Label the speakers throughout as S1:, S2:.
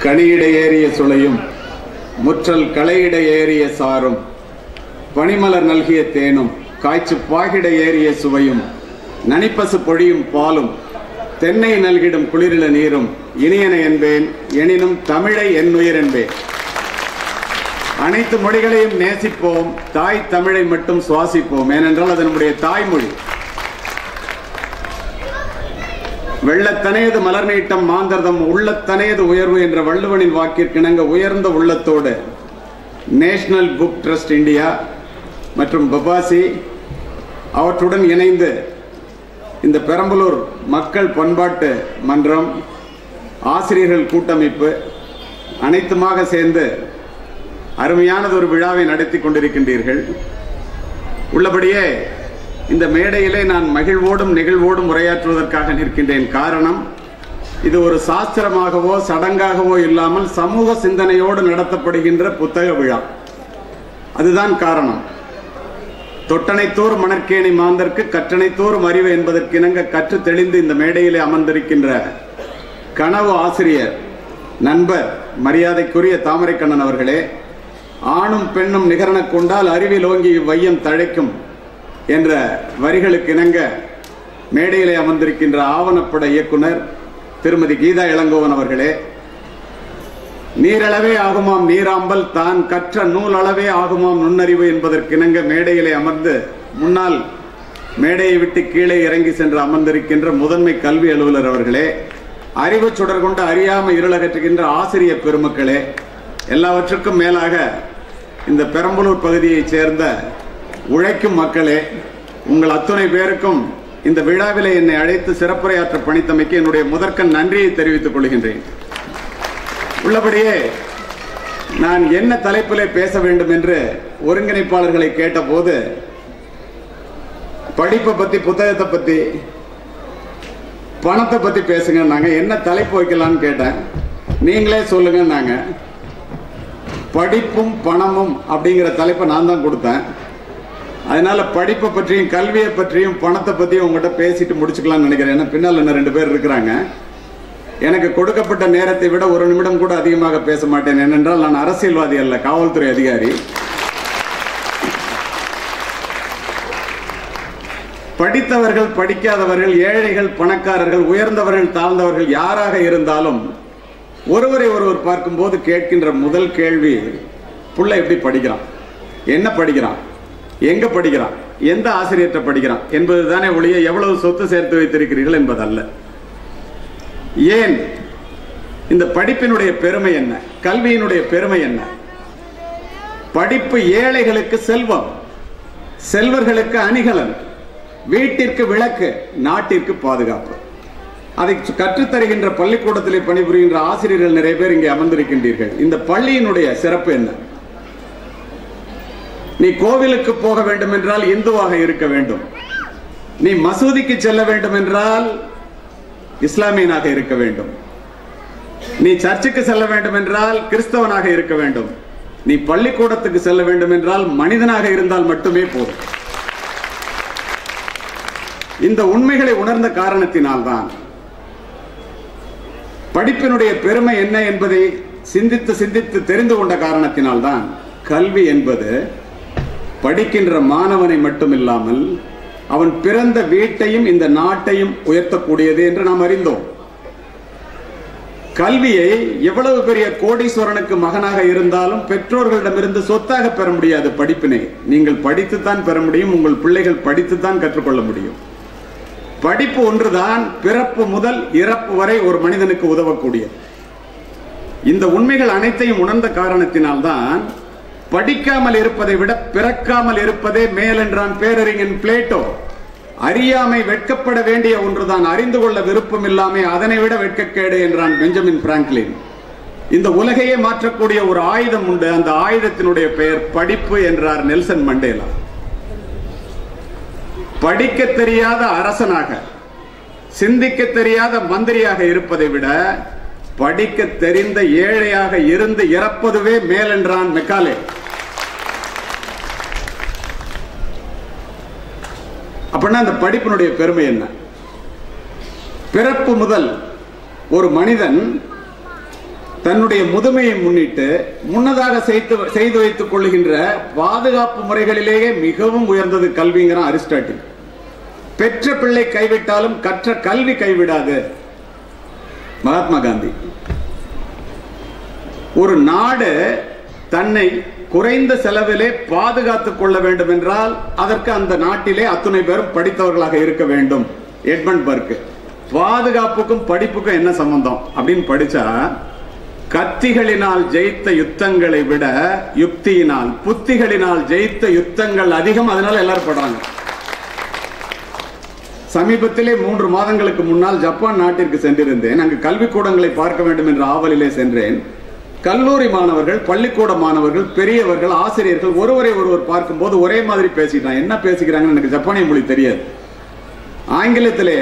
S1: கனியிட ஏறிய சுளையும் முற்றல் களையிட ஏறிய சாரும் பனிமலர் நல்கிய தேனும் காய்ச்சு பாகிட ஏறிய சுவையும் நனிப்பசு பொழியும் பாலும் தென்னை நல்கிடும் குளிரில நீரும் இனியன என்பேன் எனினும் தமிழை என்னுயிர் என்பேன் அனைத்து மொழிகளையும் நேசிப்போம் தாய் தமிழை மட்டும் சுவாசிப்போம் ஏனென்றால் அது நம்முடைய தாய்மொழி வெள்ளத்தனையது மலர் நீட்டம் மாந்தர்தம் உள்ளத்தனையது உயர்வு என்ற வள்ளுவனின் வாக்கிற்கிணங்க உயர்ந்த உள்ளத்தோடு நேஷனல் புக் ட்ரஸ்ட் இந்தியா மற்றும் பபாசி அவற்றுடன் இணைந்து இந்த பெரம்பலூர் மக்கள் பண்பாட்டு மன்றம் ஆசிரியர்கள் கூட்டமைப்பு அனைத்துமாக சேர்ந்து அருமையானது ஒரு விழாவை நடத்தி கொண்டிருக்கின்றீர்கள் உள்ளபடியே இந்த மேடையிலே நான் மகிழ்வோடும் நெகிழ்வோடும் உரையாற்றுவதற்காக நிற்கின்றேன் காரணம் இது ஒரு சாஸ்திரமாகவோ சடங்காகவோ இல்லாமல் சமூக சிந்தனையோடு நடத்தப்படுகின்ற புத்தக விழா அதுதான் காரணம் தொட்டனைத்தோர் மணற்கேணி மாந்தர்க்கு கற்றனைத்தோறும் அறிவு என்பதற்கிணங்க கற்று தெளிந்து இந்த மேடையிலே அமர்ந்திருக்கின்ற கனவு ஆசிரியர் நண்பர் மரியாதைக்குரிய தாமரைக்கண்ணன் அவர்களே ஆணும் பெண்ணும் நிகரனக் கொண்டால் அறிவில் ஓங்கி இவ்வையம் தழைக்கும் என்ற வரிகளுக்கு இணங்க மேடையிலே அமர்ந்திருக்கின்ற ஆவணப்பட இயக்குனர் திருமதி கீதா இளங்கோவன் அவர்களே நீரளவே ஆகுமாம் நீராம்பல் தான் கற்ற நூல் அளவே ஆகுமாம் நுண்ணறிவு என்பதற்கிணங்க மேடையிலே அமர்ந்து முன்னால் மேடையை விட்டு கீழே இறங்கி சென்று அமர்ந்திருக்கின்ற முதன்மை கல்வி அலுவலர் அவர்களே அறிவு சுடர் கொண்டு அறியாம இருளகற்றுகின்ற ஆசிரிய பெருமக்களே எல்லாவற்றுக்கும் மேலாக இந்த பெரம்பலூர் பகுதியைச் சேர்ந்த உழைக்கும் மக்களே உங்கள் அத்துணை பேருக்கும் இந்த விழாவிலே என்னை அழைத்து சிறப்புரையாற்ற பணித்தமைக்கு என்னுடைய முதற்கண் நன்றியை தெரிவித்துக் கொள்கின்றேன் உள்ளபடியே நான் என்ன தலைப்பிலே பேச வேண்டும் என்று ஒருங்கிணைப்பாளர்களை கேட்டபோது படிப்பை பத்தி புத்தகத்தை பத்தி பணத்தை பத்தி பேசுங்க நாங்க என்ன தலைப்பு வைக்கலாம்னு கேட்டேன் நீங்களே சொல்லுங்க நாங்க படிப்பும் பணமும் அப்படிங்கிற தலைப்பை நான் தான் கொடுத்தேன் அதனால படிப்பை பற்றியும் கல்வியை பற்றியும் பணத்தை பற்றியும் உங்கள்கிட்ட பேசிட்டு முடிச்சுக்கலாம்னு நினைக்கிறேன் ஏன்னா பின்னால் இன்னும் ரெண்டு பேர் இருக்கிறாங்க எனக்கு கொடுக்கப்பட்ட நேரத்தை விட ஒரு நிமிடம் கூட அதிகமாக பேச மாட்டேன் ஏனென்றால் நான் அரசியல்வாதி அல்ல காவல்துறை அதிகாரி படித்தவர்கள் படிக்காதவர்கள் ஏழைகள் பணக்காரர்கள் உயர்ந்தவர்கள் தாழ்ந்தவர்கள் யாராக இருந்தாலும் ஒருவரை ஒருவர் பார்க்கும்போது கேட்கின்ற முதல் கேள்வி புள்ள எப்படி படிக்கிறான் என்ன படிக்கிறான் எங்க படிக்கிறான் எந்த ஆசிரியர்கிட்ட படிக்கிறான் என்பதுதானே ஒழிய எவ்வளவு சொத்து சேர்த்து வைத்திருக்கிறீர்கள் என்பதல்ல ஏன் இந்த படிப்பினுடைய பெருமை என்ன கல்வியினுடைய பெருமை என்ன படிப்பு ஏழைகளுக்கு செல்வம் செல்வர்களுக்கு அணிகலன் வீட்டிற்கு விளக்கு நாட்டிற்கு பாதுகாப்பு அதை கற்றுத்தருகின்ற பள்ளிக்கூடத்திலே பணிபுரிகின்ற ஆசிரியர்கள் நிறைய பேர் இங்கே அமர்ந்திருக்கின்றீர்கள் இந்த பள்ளியினுடைய சிறப்பு என்ன நீ கோவிலுக்கு போக வேண்டும் என்றால் இந்துவாக இருக்க வேண்டும் நீ மசூதிக்கு செல்ல வேண்டும் என்றால் இஸ்லாமியனாக இருக்க வேண்டும் நீ சர்ச்சுக்கு செல்ல வேண்டும் என்றால் கிறிஸ்தவனாக இருக்க வேண்டும் நீ பள்ளிக்கூடத்துக்கு செல்ல வேண்டும் என்றால் மனிதனாக இருந்தால் மட்டுமே போதும் இந்த உண்மைகளை உணர்ந்த காரணத்தினால்தான் படிப்பினுடைய பெருமை என்ன என்பதை சிந்தித்து சிந்தித்து தெரிந்து கொண்ட காரணத்தினால்தான் கல்வி என்பது படிக்கின்ற மாணவனை மட்டுமில்லாமல் அவன் பிறந்த வீட்டையும் இந்த நாட்டையும் உயர்த்தக்கூடியது என்று நாம் அறிந்தோம் கல்வியை எவ்வளவு பெரிய கோடீஸ்வரனுக்கு மகனாக இருந்தாலும் பெற்றோர்களிடமிருந்து சொத்தாக பெற முடியாது படிப்பினை நீங்கள் படித்துத்தான் பெற முடியும் உங்கள் பிள்ளைகள் படித்துத்தான் கற்றுக்கொள்ள முடியும் படிப்பு ஒன்றுதான் பிறப்பு முதல் இறப்பு வரை ஒரு மனிதனுக்கு உதவக்கூடியது இந்த உண்மைகள் அனைத்தையும் உணர்ந்த காரணத்தினால்தான் படிக்காமல் இருப்பதை விட பிறக்காமல் இருப்பதே மேல் என்றான் பேரறிஞன் பிளேட்டோ அறியாமை வெட்கப்பட வேண்டிய ஒன்றுதான் அறிந்து கொள்ள விருப்பம் இல்லாமல் அதனை விட வெட்கக்கேடு என்றான் பெஞ்சமின் பிராங்க்லின் இந்த உலகையே மாற்றக்கூடிய ஒரு ஆயுதம் உண்டு அந்த ஆயுதத்தினுடைய பெயர் படிப்பு என்றார் நெல்சன் மண்டேலா படிக்க தெரியாத அரசனாக சிந்திக்க தெரியாத மந்திரியாக இருப்பதை விட படிக்க தெரிந்த ஏழையாக இருந்து இறப்பதுவே மேல் என்றான் மெக்காலே அப்படின்னா அந்த படிப்பினுடைய பெருமை என்ன பிறப்பு முதல் ஒரு மனிதன் தன்னுடைய முதுமையை முன்னிட்டு முன்னதாக செய்து செய்து வைத்துக் கொள்ளுகின்ற பாதுகாப்பு முறைகளிலேயே மிகவும் உயர்ந்தது கல்விங்கிறான் அரிஸ்டாட்டில் பெற்ற பிள்ளை கைவிட்டாலும் கற்ற கல்வி கைவிடாது மகாத்மா காந்தி ஒரு நாடு தன்னை குறைந்த செலவிலே பாதுகாத்துக் கொள்ள வேண்டும் என்றால் அதற்கு அந்த நாட்டிலே அத்துணை பேரும் படித்தவர்களாக இருக்க வேண்டும் எட்மண்ட் பர்க் பாதுகாப்புக்கும் படிப்புக்கும் என்ன சம்பந்தம் அப்படின்னு படிச்சா கத்திகளினால் ஜெயித்த யுத்தங்களை விட யுக்தியினால் புத்திகளினால் ஜெயித்த யுத்தங்கள் அதிகம் அதனால எல்லாரும் படுறாங்க சமீபத்திலே மூன்று மாதங்களுக்கு முன்னால் ஜப்பான் நாட்டிற்கு சென்றிருந்தேன் அங்கு கல்விக்கூடங்களை பார்க்க வேண்டும் என்ற ஆவலிலே சென்றேன் கல்லூரி மாணவர்கள் பள்ளிக்கூட மாணவர்கள் பெரியவர்கள் ஆசிரியர்கள் ஒருவரை ஒருவர் பார்க்கும்போது ஒரே மாதிரி பேசிட்டான் என்ன பேசிக்கிறாங்கன்னு எனக்கு ஜப்பானிய மொழி தெரியாது ஆங்கிலத்திலே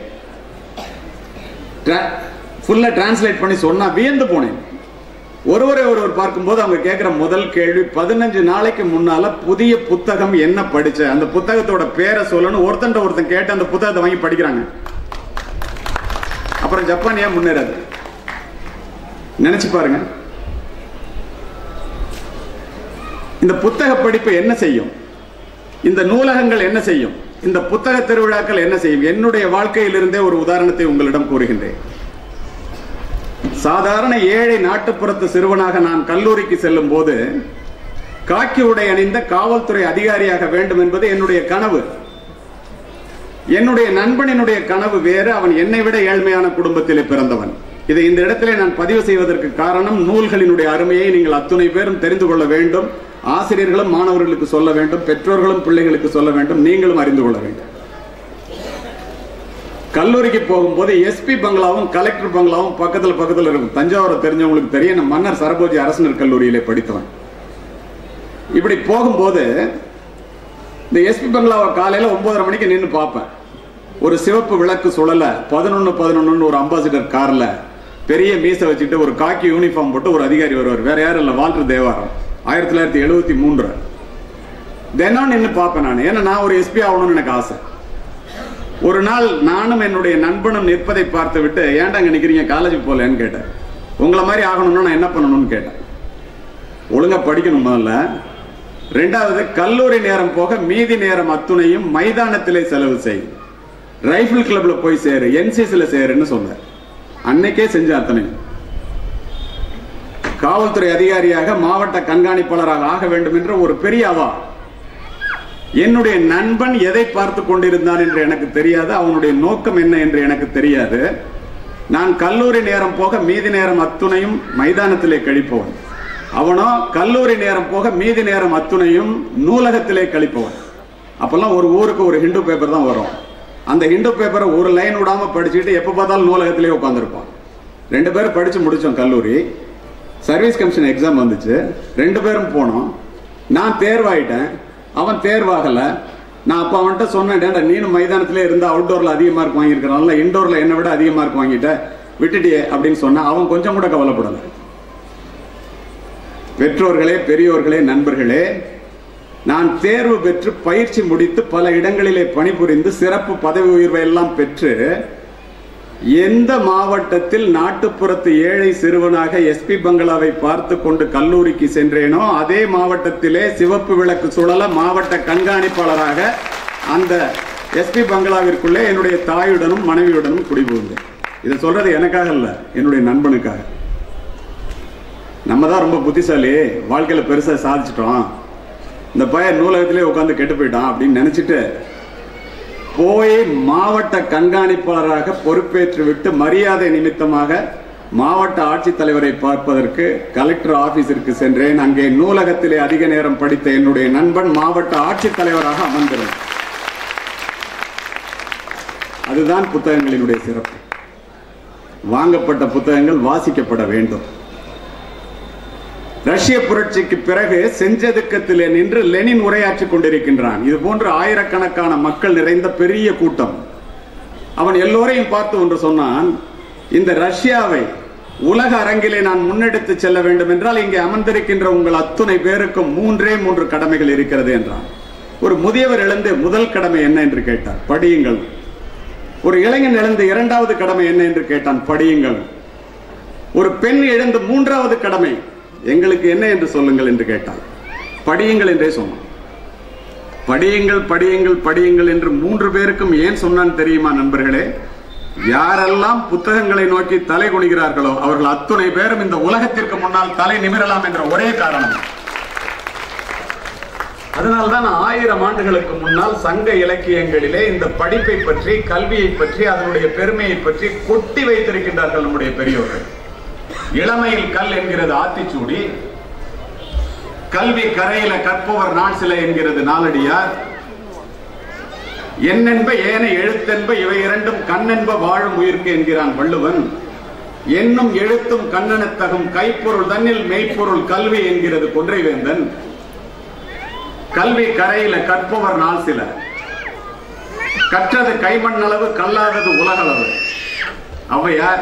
S1: ஃபுல்லா டிரான்ஸ்லேட் பண்ணி சொன்னா வியந்து போனேன் ஒருவரை ஒருவர் பார்க்கும்போது அவங்க கேட்கிற முதல் கேள்வி பதினஞ்சு நாளைக்கு முன்னால புதிய புத்தகம் என்ன படிச்ச அந்த புத்தகத்தோட பேரை சொல்லணும் ஒருத்தன் ஒருத்தன் கேட்டு அந்த புத்தகத்தை வாங்கி படிக்கிறாங்க அப்புறம் ஜப்பான் ஏன் முன்னேறாது நினைச்சு பாருங்க இந்த புத்தக படிப்பு என்ன செய்யும் இந்த நூலகங்கள் என்ன செய்யும் இந்த புத்தக திருவிழாக்கள் என்ன செய்யும் என்னுடைய வாழ்க்கையிலிருந்தே ஒரு உதாரணத்தை உங்களிடம் கூறுகின்றேன் சாதாரண ஏழை நாட்டுப்புறத்து சிறுவனாக நான் கல்லூரிக்கு செல்லும் போது காக்கி உடை அணிந்த காவல்துறை அதிகாரியாக வேண்டும் என்பது என்னுடைய கனவு என்னுடைய நண்பனினுடைய கனவு வேறு அவன் என்னை விட ஏழ்மையான குடும்பத்திலே பிறந்தவன் இதை இந்த இடத்திலே நான் பதிவு செய்வதற்கு காரணம் நூல்களினுடைய அருமையை நீங்கள் அத்துணை பேரும் தெரிந்து கொள்ள வேண்டும் ஆசிரியர்களும் மாணவர்களுக்கு சொல்ல வேண்டும் பெற்றோர்களும் பிள்ளைகளுக்கு சொல்ல வேண்டும் நீங்களும் அறிந்து கொள்ள வேண்டும் கல்லூரிக்கு போகும்போது எஸ்பி பங்களாவும் கலெக்டர் பங்களாவும் பக்கத்துல பக்கத்துல இருக்கும் தஞ்சாவூரை தெரிஞ்சவங்களுக்கு தெரியும் நான் மன்னர் சரபோஜி அரசனர் கல்லூரியிலே படித்தவன் இப்படி போகும்போது இந்த எஸ்பி பங்களாவை காலையில ஒன்பதரை மணிக்கு நின்று பார்ப்பேன் ஒரு சிவப்பு விளக்கு சுழல பதினொன்னு பதினொன்னு ஒரு அம்பாசிடர் கார்ல பெரிய மீசை வச்சுட்டு ஒரு காக்கி யூனிஃபார்ம் போட்டு ஒரு அதிகாரி வருவார் வேற யாரும் இல்ல வால்டர் தேவாரம் ஆயிரத்தி தொள்ளாயிரத்தி எழுபத்தி மூன்று தினம் நின்று பார்ப்பேன் நான் ஏன்னா நான் ஒரு எஸ்பி ஆகணும்னு எனக்கு ஆசை ஒரு நாள் நானும் என்னுடைய நண்பனும் நிற்பதை பார்த்து விட்டு ஏன்டா அங்க நிக்கிறீங்க காலேஜ் போகலன்னு கேட்டேன் உங்களை மாதிரி ஆகணும்னா நான் என்ன பண்ணணும்னு கேட்டேன் ஒழுங்கா படிக்கணும் முதல்ல ரெண்டாவது கல்லூரி நேரம் போக மீதி நேரம் அத்துணையும் மைதானத்திலே செலவு செய் ரைபிள் கிளப்ல போய் சேரு என்சிசில சேருன்னு சொன்னார் அன்னைக்கே செஞ்ச அத்தனையும் காவல்துறை அதிகாரியாக மாவட்ட கண்காணிப்பாளராக ஆக வேண்டும் என்ற ஒரு பெரிய அவா என்னுடைய நண்பன் எதை பார்த்து கொண்டிருந்தான் என்று எனக்கு தெரியாது அவனுடைய நோக்கம் என்ன என்று எனக்கு தெரியாது நான் கல்லூரி நேரம் போக மீதி நேரம் அத்துணையும் மைதானத்திலே கழிப்பவன் அவனோ கல்லூரி நேரம் போக மீதி நேரம் அத்துணையும் நூலகத்திலே கழிப்பவன் அப்பெல்லாம் ஒரு ஊருக்கு ஒரு ஹிந்து பேப்பர் தான் வரும் அந்த ஹிந்து பேப்பரை ஒரு லைன் விடாம படிச்சுட்டு எப்ப பார்த்தாலும் நூலகத்திலே உட்காந்துருப்பான் ரெண்டு பேரும் படிச்சு முடிச்சோம் கல்லூரி சர்வீஸ் கமிஷன் எக்ஸாம் வந்துச்சு ரெண்டு பேரும் போனோம் நான் தேர்வாயிட்டேன் அவன் தேர்வாகல நான் அப்ப அவன்கிட்ட சொன்னேன் "டேண்டா, நீனும் மைதானத்திலே இருந்தா அவுட்டோர்ல அதிக மார்க் வாங்கியிருக்கிறான்ல இன்டோர்ல என்னை விட அதிக மார்க் வாங்கிட்ட விட்டுட்டியே அப்படின்னு சொன்னா அவன் கொஞ்சம் கூட கவலைப்படல பெற்றோர்களே பெரியோர்களே நண்பர்களே நான் தேர்வு பெற்று பயிற்சி முடித்து பல இடங்களிலே பணிபுரிந்து சிறப்பு பதவி உயர்வை எல்லாம் பெற்று எந்த மாவட்டத்தில் நாட்டுப்புறத்து ஏழை சிறுவனாக எஸ்பி பங்களாவை பார்த்து கொண்டு கல்லூரிக்கு சென்றேனோ அதே மாவட்டத்திலே சிவப்பு விளக்கு சுழல மாவட்ட கண்காணிப்பாளராக அந்த எஸ்பி பங்களாவிற்குள்ளே என்னுடைய தாயுடனும் மனைவியுடனும் குடிபுகுந்தேன் இதை சொல்றது எனக்காக இல்ல என்னுடைய நண்பனுக்காக நம்ம தான் ரொம்ப புத்திசாலி வாழ்க்கையில பெருசா சாதிச்சிட்டோம் இந்த பையன் நூலகத்திலே உட்கார்ந்து கெட்டு போயிட்டான் அப்படின்னு நினைச்சிட்டு போய் மாவட்ட கண்காணிப்பாளராக பொறுப்பேற்று விட்டு மரியாதை நிமித்தமாக மாவட்ட ஆட்சித்தலைவரை பார்ப்பதற்கு கலெக்டர் ஆபீஸிற்கு சென்றேன் அங்கே நூலகத்திலே அதிக நேரம் படித்த என்னுடைய நண்பன் மாவட்ட ஆட்சித்தலைவராக அமர்ந்திருந்தார் அதுதான் புத்தகங்களினுடைய சிறப்பு வாங்கப்பட்ட புத்தகங்கள் வாசிக்கப்பட வேண்டும் ரஷ்ய புரட்சிக்கு பிறகு செஞ்சதுக்கத்திலே நின்று லெனின் உரையாற்றிக் கொண்டிருக்கின்றான் இது போன்று ஆயிரக்கணக்கான மக்கள் நிறைந்த பெரிய கூட்டம் அவன் எல்லோரையும் பார்த்து ஒன்று சொன்னான் இந்த ரஷ்யாவை உலக அரங்கிலே நான் முன்னெடுத்து செல்ல வேண்டும் என்றால் இங்கே அமர்ந்திருக்கின்ற உங்கள் அத்துணை பேருக்கும் மூன்றே மூன்று கடமைகள் இருக்கிறது என்றான் ஒரு முதியவர் எழுந்து முதல் கடமை என்ன என்று கேட்டார் படியுங்கள் ஒரு இளைஞன் எழுந்து இரண்டாவது கடமை என்ன என்று கேட்டான் படியுங்கள் ஒரு பெண் எழுந்து மூன்றாவது கடமை எங்களுக்கு என்ன என்று சொல்லுங்கள் என்று கேட்டால் படியுங்கள் என்றே சொன்னான் படியுங்கள் படியுங்கள் படியுங்கள் என்று மூன்று பேருக்கும் ஏன் சொன்னான் தெரியுமா நண்பர்களே யாரெல்லாம் புத்தகங்களை நோக்கி தலை குனிகிறார்களோ அவர்கள் அத்துணை பேரும் இந்த உலகத்திற்கு முன்னால் தலை நிமிரலாம் என்ற ஒரே காரணம் அதனால்தான் ஆயிரம் ஆண்டுகளுக்கு முன்னால் சங்க இலக்கியங்களிலே இந்த படிப்பை பற்றி கல்வியை பற்றி அதனுடைய பெருமையை பற்றி கொட்டி வைத்திருக்கின்றார்கள் நம்முடைய பெரியோர்கள் இளமையில் கல் என்கிறது ஆத்திச்சூடி கல்வி கரையில கற்பவர் நான் சில என்கிறது நாலடியார் என்னென்ப ஏன எழுத்தென்ப இவை இரண்டும் கண்ணென்ப வாழும் உயிர்க்கு என்கிறான் வள்ளுவன் என்னும் எழுத்தும் கண்ணனத்தகும் கைப்பொருள் தன்னில் மெய்ப்பொருள் கல்வி என்கிறது கொன்றைவேந்தன் கல்வி கரையில கற்பவர் நாள் சில கற்றது கைமண்ணளவு கல்லாதது உலகளவு ஔவையார்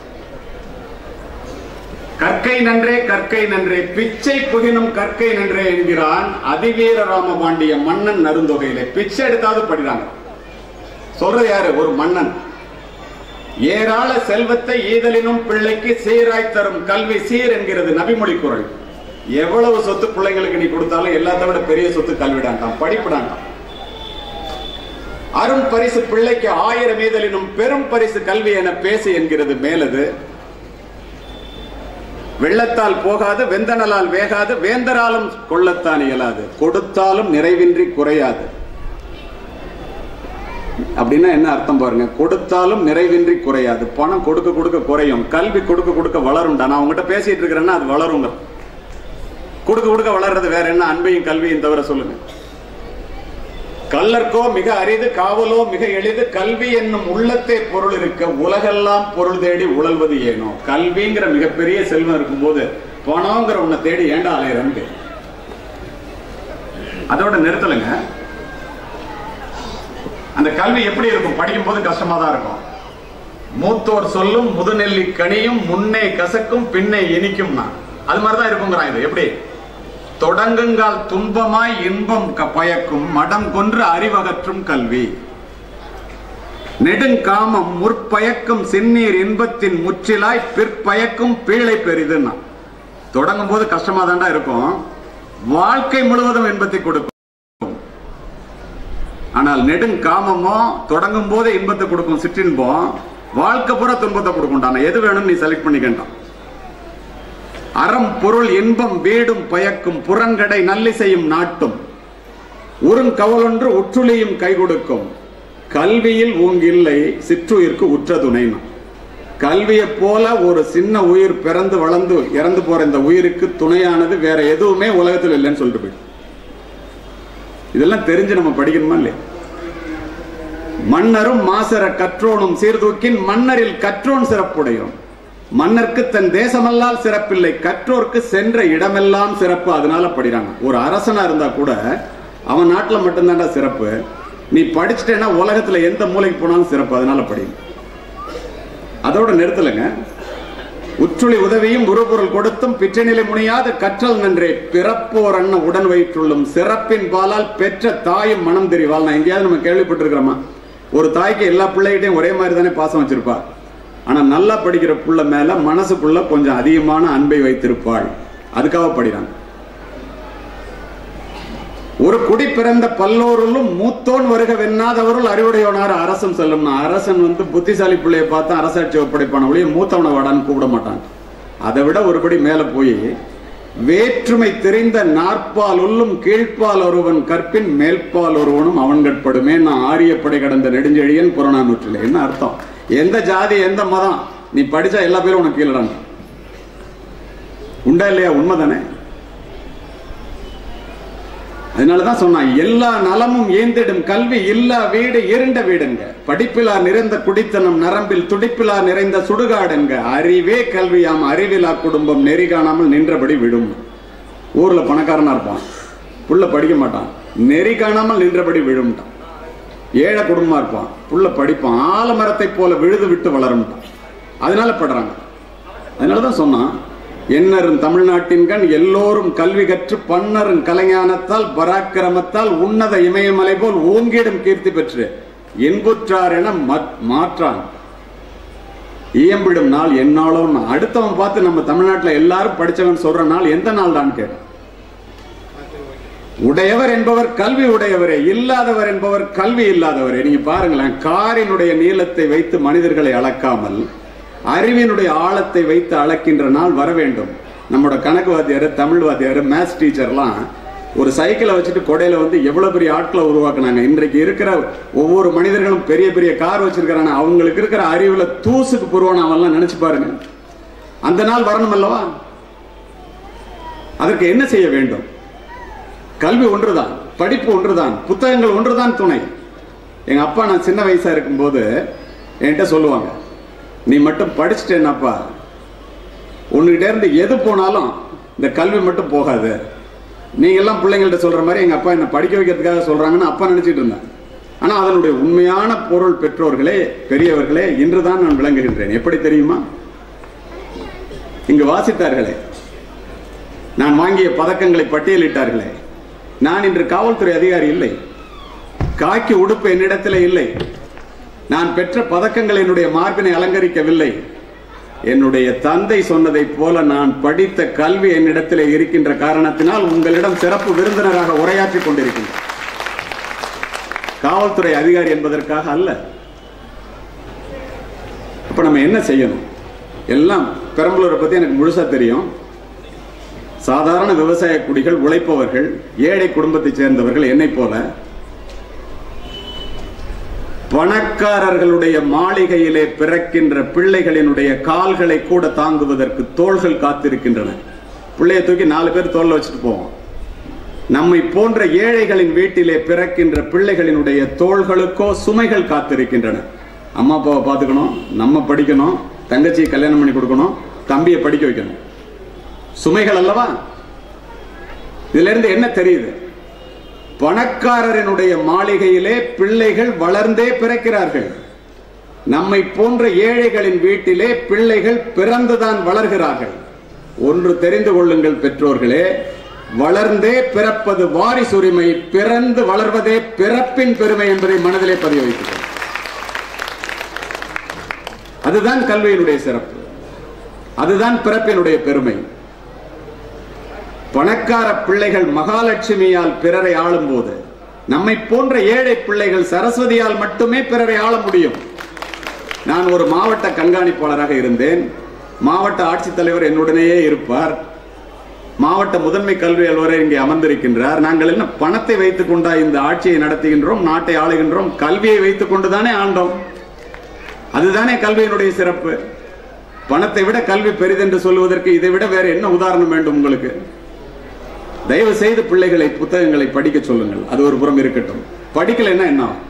S1: கற்கை நன்றே கற்கை நன்றே பிச்சை புகினும் கற்கை நன்றே என்கிறான் அதிவீர ராமபாண்டிய மன்னன் நருந்தொகையிலே பிச்சை எடுத்தாவது படிறாங்க சொல்றது யாரு ஒரு மன்னன் ஏராள செல்வத்தை ஈதலினும் பிள்ளைக்கு சீராய் தரும் கல்வி சீர் என்கிறது நபிமொழி குரல் எவ்வளவு சொத்து பிள்ளைங்களுக்கு நீ கொடுத்தாலும் எல்லாத்த விட பெரிய சொத்து கல்விடாண்டாம் படிப்புடாண்டாம் அரும் பரிசு பிள்ளைக்கு ஆயிரம் ஈதலினும் பெரும் பரிசு கல்வி என பேசு என்கிறது மேலது வெள்ளத்தால் போகாது வெந்தனலால் வேகாது வேந்தராலும் கொள்ளத்தான் இயலாது கொடுத்தாலும் நிறைவின்றி குறையாது அப்படின்னா என்ன அர்த்தம் பாருங்க கொடுத்தாலும் நிறைவின்றி குறையாது பணம் கொடுக்க கொடுக்க குறையும் கல்வி கொடுக்க கொடுக்க வளரும்டா நான் உங்ககிட்ட பேசிட்டு இருக்கிறேன்னா அது வளருங்க கொடுக்க கொடுக்க வளர்றது வேற என்ன அன்பையும் கல்வியும் தவிர சொல்லுங்க கல்லற்கோ மிக அரிது காவலோ மிக எளிது கல்வி என்னும் உள்ளத்தே பொருள் இருக்க உலகெல்லாம் பொருள் தேடி உழல்வது ஏனோ கல்விங்கிற மிகப்பெரிய செல்வம் இருக்கும்போது பணங்கிற உன்னை தேடி ஏண்டா அலையிறன்னு அதோட நிறுத்தலுங்க அந்த கல்வி எப்படி இருக்கும் படிக்கும் போது கஷ்டமா தான் இருக்கும் மூத்தோர் சொல்லும் முதுநெல்லி கனியும் முன்னே கசக்கும் பின்னே இனிக்கும்னா அது மாதிரிதான் இருக்குங்கிறான் இது எப்படி தொடங்குங்கால் துன்பமாய் இன்பம் க- பயக்கும் மடம் கொன்று அறிவகற்றும் கல்வி நெடுங்காமம் முற்பயக்கும் சின்னீர் இன்பத்தின் முற்றிலாய் பிற்பயக்கும் பீழை பெரிதுன்னா தொடங்கும் போது கஷ்டமா தாண்டா இருக்கும் வாழ்க்கை முழுவதும் இன்பத்தை கொடுக்கும் ஆனால் நெடுங்காமமோ தொடங்கும் போது இன்பத்தை கொடுக்கும் சிற்றின்பம் வாழ்க்கை பூரா துன்பத்தை கொடுக்கும்டா எது வேணும்னு நீ செலக்ட் பண்ணிக்கிட்டான் அறம் பொருள் இன்பம் வீடும் பயக்கும் புறங்கடை நல்லிசையும் நாட்டும் உறுங்கவலொன்று உற்றுளியும் கை கொடுக்கும் கல்வியில் ஊங்கில்லை சிற்றுயிர்க்கு உற்ற துணைனா கல்வியை போல ஒரு சின்ன உயிர் பிறந்து வளர்ந்து இறந்து போற இந்த உயிருக்கு துணையானது வேற எதுவுமே உலகத்தில் இல்லைன்னு சொல்லிட்டு போயிடு இதெல்லாம் தெரிஞ்சு நம்ம படிக்கணுமா இல்லையா மன்னரும் மாசர கற்றோனும் சீர்தூக்கின் மன்னரில் கற்றோன் சிறப்புடையோன் மன்னருக்கு தன் தேசமல்லால் சிறப்பில்லை கற்றோர்க்கு சென்ற இடமெல்லாம் சிறப்பு அதனால படிறாங்க ஒரு அரசனா இருந்தா கூட அவன் நாட்டுல மட்டும்தான்டா சிறப்பு நீ படிச்சுட்டேன்னா உலகத்துல எந்த மூலைக்கு போனாலும் சிறப்பு அதனால படி அதோட நிறுத்தலைங்க உற்றுளி உதவியும் உருபொருள் கொடுத்தும் பிற்றநிலை முனியாது கற்றல் நன்றே பிறப்போர் அண்ண உடன் வயிற்றுள்ளும் சிறப்பின் பாலால் பெற்ற தாயும் மனம் தெரிவாள் நான் எங்கேயாவது நம்ம கேள்விப்பட்டிருக்கிறோமா ஒரு தாய்க்கு எல்லா பிள்ளைகிட்டையும் ஒரே மாதிரி தானே பாசம் வச்சிருப்பா ஆனா நல்லா படிக்கிற புள்ள மேல மனசுக்குள்ள கொஞ்சம் அதிகமான அன்பை வைத்திருப்பாள் அதுக்காக படிறாங்க ஒரு குடி பிறந்த பல்லோருளும் மூத்தோன் வருக வெண்ணாதவருள் அறிவுடையோனார் அரசன் செல்லும்னா அரசன் வந்து புத்திசாலி பிள்ளைய பார்த்தா அரசாட்சி ஒப்படைப்பான ஒழிய மூத்தவனை வாடான்னு கூப்பிட மாட்டான் அதை விட ஒருபடி மேல போய் வேற்றுமை தெரிந்த நாற்பால் உள்ளும் கீழ்ப்பால் ஒருவன் கற்பின் மேல்பால் ஒருவனும் அவன் கட்படுமே நான் ஆரியப்படை கடந்த நெடுஞ்செழியன் புறநானூற்றில் என்ன அர்த்தம் எந்த ஜாதி எந்த மதம் நீ படிச்சா எல்லா பேரும் உனக்கு கீழடான் உண்டா இல்லையா உண்மைதானே அதனாலதான் சொன்னான் எல்லா நலமும் ஏந்திடும் கல்வி இல்லா வீடு இருண்ட வீடுங்க படிப்பிலா நிறைந்த குடித்தனம் நரம்பில் துடிப்பிலா நிறைந்த சுடுகாடுங்க அறிவே கல்வியாம் அறிவிலா குடும்பம் நெறி காணாமல் நின்றபடி விடும் ஊர்ல பணக்காரனா இருப்பான் புள்ள படிக்க மாட்டான் நெறி காணாமல் நின்றபடி விழும்ட்டான் ஏழை குடும்பமா இருப்பான் புள்ள படிப்பான் ஆலமரத்தை போல விழுது விட்டு வளரும்ட்டான் அதனால படுறாங்க அதனாலதான் சொன்னான் எண்ணரும் தமிழ்நாட்டின் கண் எல்லோரும் கல்வி கற்று பன்னரும் கலைஞானத்தால் பராக்கிரமத்தால் உன்னத இமயமலை போல் ஓங்கிடும் கீர்த்தி பெற்று இன்புற்றார் என மற்- மாற்றான் இயம்பிடும் நாள் என்னாலும் அடுத்தவன் பார்த்து நம்ம தமிழ்நாட்டில் எல்லாரும் படிச்சவன் சொல்ற நாள் எந்த நாள் தான் கேட்டேன் உடையவர் என்பவர் கல்வி உடையவரே இல்லாதவர் என்பவர் கல்வி இல்லாதவரே நீங்க பாருங்களேன் காரினுடைய நீளத்தை வைத்து மனிதர்களை அளக்காமல் அறிவினுடைய ஆழத்தை வைத்து அளக்கின்ற நாள் வர வேண்டும் நம்மளோட கணக்கு வாத்தியார் தமிழ் வாத்தியார் மேத்ஸ் டீச்சர்லாம் ஒரு சைக்கிளை வச்சுட்டு கொடையில வந்து எவ்வளவு பெரிய ஆட்களை உருவாக்குனாங்க இன்றைக்கு இருக்கிற ஒவ்வொரு மனிதர்களும் பெரிய பெரிய கார் வச்சிருக்கிறாங்க அவங்களுக்கு இருக்கிற அறிவுல தூசுக்கு புருவான அவன்லாம் நினைச்சு பாருங்க அந்த நாள் வரணும் அல்லவா அதற்கு என்ன செய்ய வேண்டும் கல்வி ஒன்றுதான் படிப்பு ஒன்றுதான் புத்தகங்கள் ஒன்றுதான் துணை எங்க அப்பா நான் சின்ன வயசா இருக்கும்போது என்கிட்ட சொல்லுவாங்க நீ மட்டும் படிச்சுட்டேன்னாப்பா உன்கிட்ட இருந்து எது போனாலும் இந்த கல்வி மட்டும் போகாது நீங்க எல்லாம் பிள்ளைங்கள்ட்ட சொல்ற மாதிரி எங்க அப்பா என்ன படிக்க வைக்கிறதுக்காக சொல்றாங்கன்னு அப்பா நினைச்சிட்டு இருந்தேன் ஆனா அதனுடைய உண்மையான பொருள் பெற்றோர்களே பெரியவர்களே இன்றுதான் நான் விளங்குகின்றேன் எப்படி தெரியுமா இங்கு வாசித்தார்களே நான் வாங்கிய பதக்கங்களை பட்டியலிட்டார்களே நான் இன்று காவல்துறை அதிகாரி இல்லை காக்கி உடுப்பு என்னிடத்தில் இல்லை நான் பெற்ற பதக்கங்கள் என்னுடைய மார்பினை அலங்கரிக்கவில்லை என்னுடைய தந்தை சொன்னதைப் போல நான் படித்த கல்வி என்னிடத்தில் இருக்கின்ற காரணத்தினால் உங்களிடம் சிறப்பு விருந்தினராக உரையாற்றிக் கொண்டிருக்கின்றேன் காவல்துறை அதிகாரி என்பதற்காக அல்ல அப்ப நம்ம என்ன செய்யணும் எல்லாம் பெரம்பலூரை பத்தி எனக்கு முழுசா தெரியும் சாதாரண விவசாய குடிகள் உழைப்பவர்கள் ஏழை குடும்பத்தைச் சேர்ந்தவர்கள் என்னை போல பணக்காரர்களுடைய மாளிகையிலே பிறக்கின்ற பிள்ளைகளினுடைய கால்களை கூட தாங்குவதற்கு தோள்கள் காத்திருக்கின்றன பிள்ளைய தூக்கி நாலு பேர் தோல்ல வச்சுட்டு போவோம் நம்மை போன்ற ஏழைகளின் வீட்டிலே பிறக்கின்ற பிள்ளைகளினுடைய தோள்களுக்கோ சுமைகள் காத்திருக்கின்றன அம்மா அப்பாவை பார்த்துக்கணும் நம்ம படிக்கணும் தங்கச்சியை கல்யாணம் பண்ணி கொடுக்கணும் தம்பியை படிக்க வைக்கணும் சுமைகள் அல்லவா இதுல இருந்து என்ன தெரியுது பணக்காரரினுடைய மாளிகையிலே பிள்ளைகள் வளர்ந்தே பிறக்கிறார்கள் நம்மை போன்ற ஏழைகளின் வீட்டிலே பிள்ளைகள் பிறந்துதான் வளர்கிறார்கள் ஒன்று தெரிந்து கொள்ளுங்கள் பெற்றோர்களே வளர்ந்தே பிறப்பது வாரிசுரிமை பிறந்து வளர்வதே பிறப்பின் பெருமை என்பதை மனதிலே பதிய வைக்கிறேன் அதுதான் கல்வியினுடைய சிறப்பு அதுதான் பிறப்பினுடைய பெருமை பணக்கார பிள்ளைகள் மகாலட்சுமியால் பிறரை ஆளும் போது நம்மை போன்ற ஏழை பிள்ளைகள் சரஸ்வதியால் மட்டுமே பிறரை ஆள முடியும் நான் ஒரு மாவட்ட கண்காணிப்பாளராக இருந்தேன் மாவட்ட ஆட்சித்தலைவர் என்னுடனேயே இருப்பார் மாவட்ட முதன்மை கல்வி அலுவலர் இங்கே அமர்ந்திருக்கின்றார் நாங்கள் என்ன பணத்தை வைத்துக் கொண்டா இந்த ஆட்சியை நடத்துகின்றோம் நாட்டை ஆளுகின்றோம் கல்வியை வைத்துக் கொண்டுதானே ஆண்டோம் அதுதானே கல்வியினுடைய சிறப்பு பணத்தை விட கல்வி பெரிதென்று சொல்லுவதற்கு இதை விட வேற என்ன உதாரணம் வேண்டும் உங்களுக்கு தயவு செய்து பிள்ளைகளை புத்தகங்களை படிக்க சொல்லுங்கள் அது ஒரு புறம் இருக்கட்டும் படிக்கலைன்னா என்ன ஆகும்?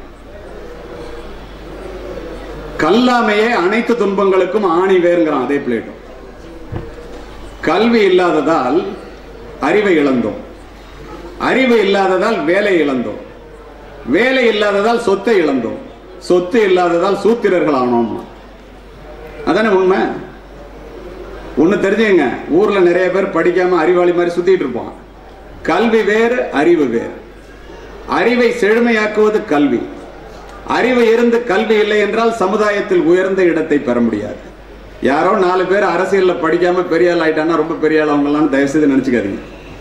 S1: கல்லாமையே அனைத்து துன்பங்களுக்கும் ஆணி வேறுங்கிறான் அதே பிளேட்டும் கல்வி இல்லாததால் அறிவை இழந்தோம் அறிவு இல்லாததால் வேலை இழந்தோம் வேலை இல்லாததால் சொத்தை இழந்தோம் சொத்து இல்லாததால் சூத்திரர்கள் ஆனோம் அதானே உண்மை ஒண்ணு தெரிஞ்சுங்க ஊர்ல நிறைய பேர் படிக்காம அறிவாளி மாதிரி சுத்திட்டு இருப்பான் கல்வி வேறு அறிவு வேறு அறிவை செழுமையாக்குவது கல்வி அறிவு இருந்து கல்வி இல்லை என்றால் சமுதாயத்தில் உயர்ந்த இடத்தை பெற முடியாது யாரோ நாலு பேர் அரசியல்ல படிக்காம பெரிய ஆள் ஆயிட்டான்னா ரொம்ப பெரிய ஆள் அவங்கலாம் தயவு செய்து நினைச்சுக்காதீங்க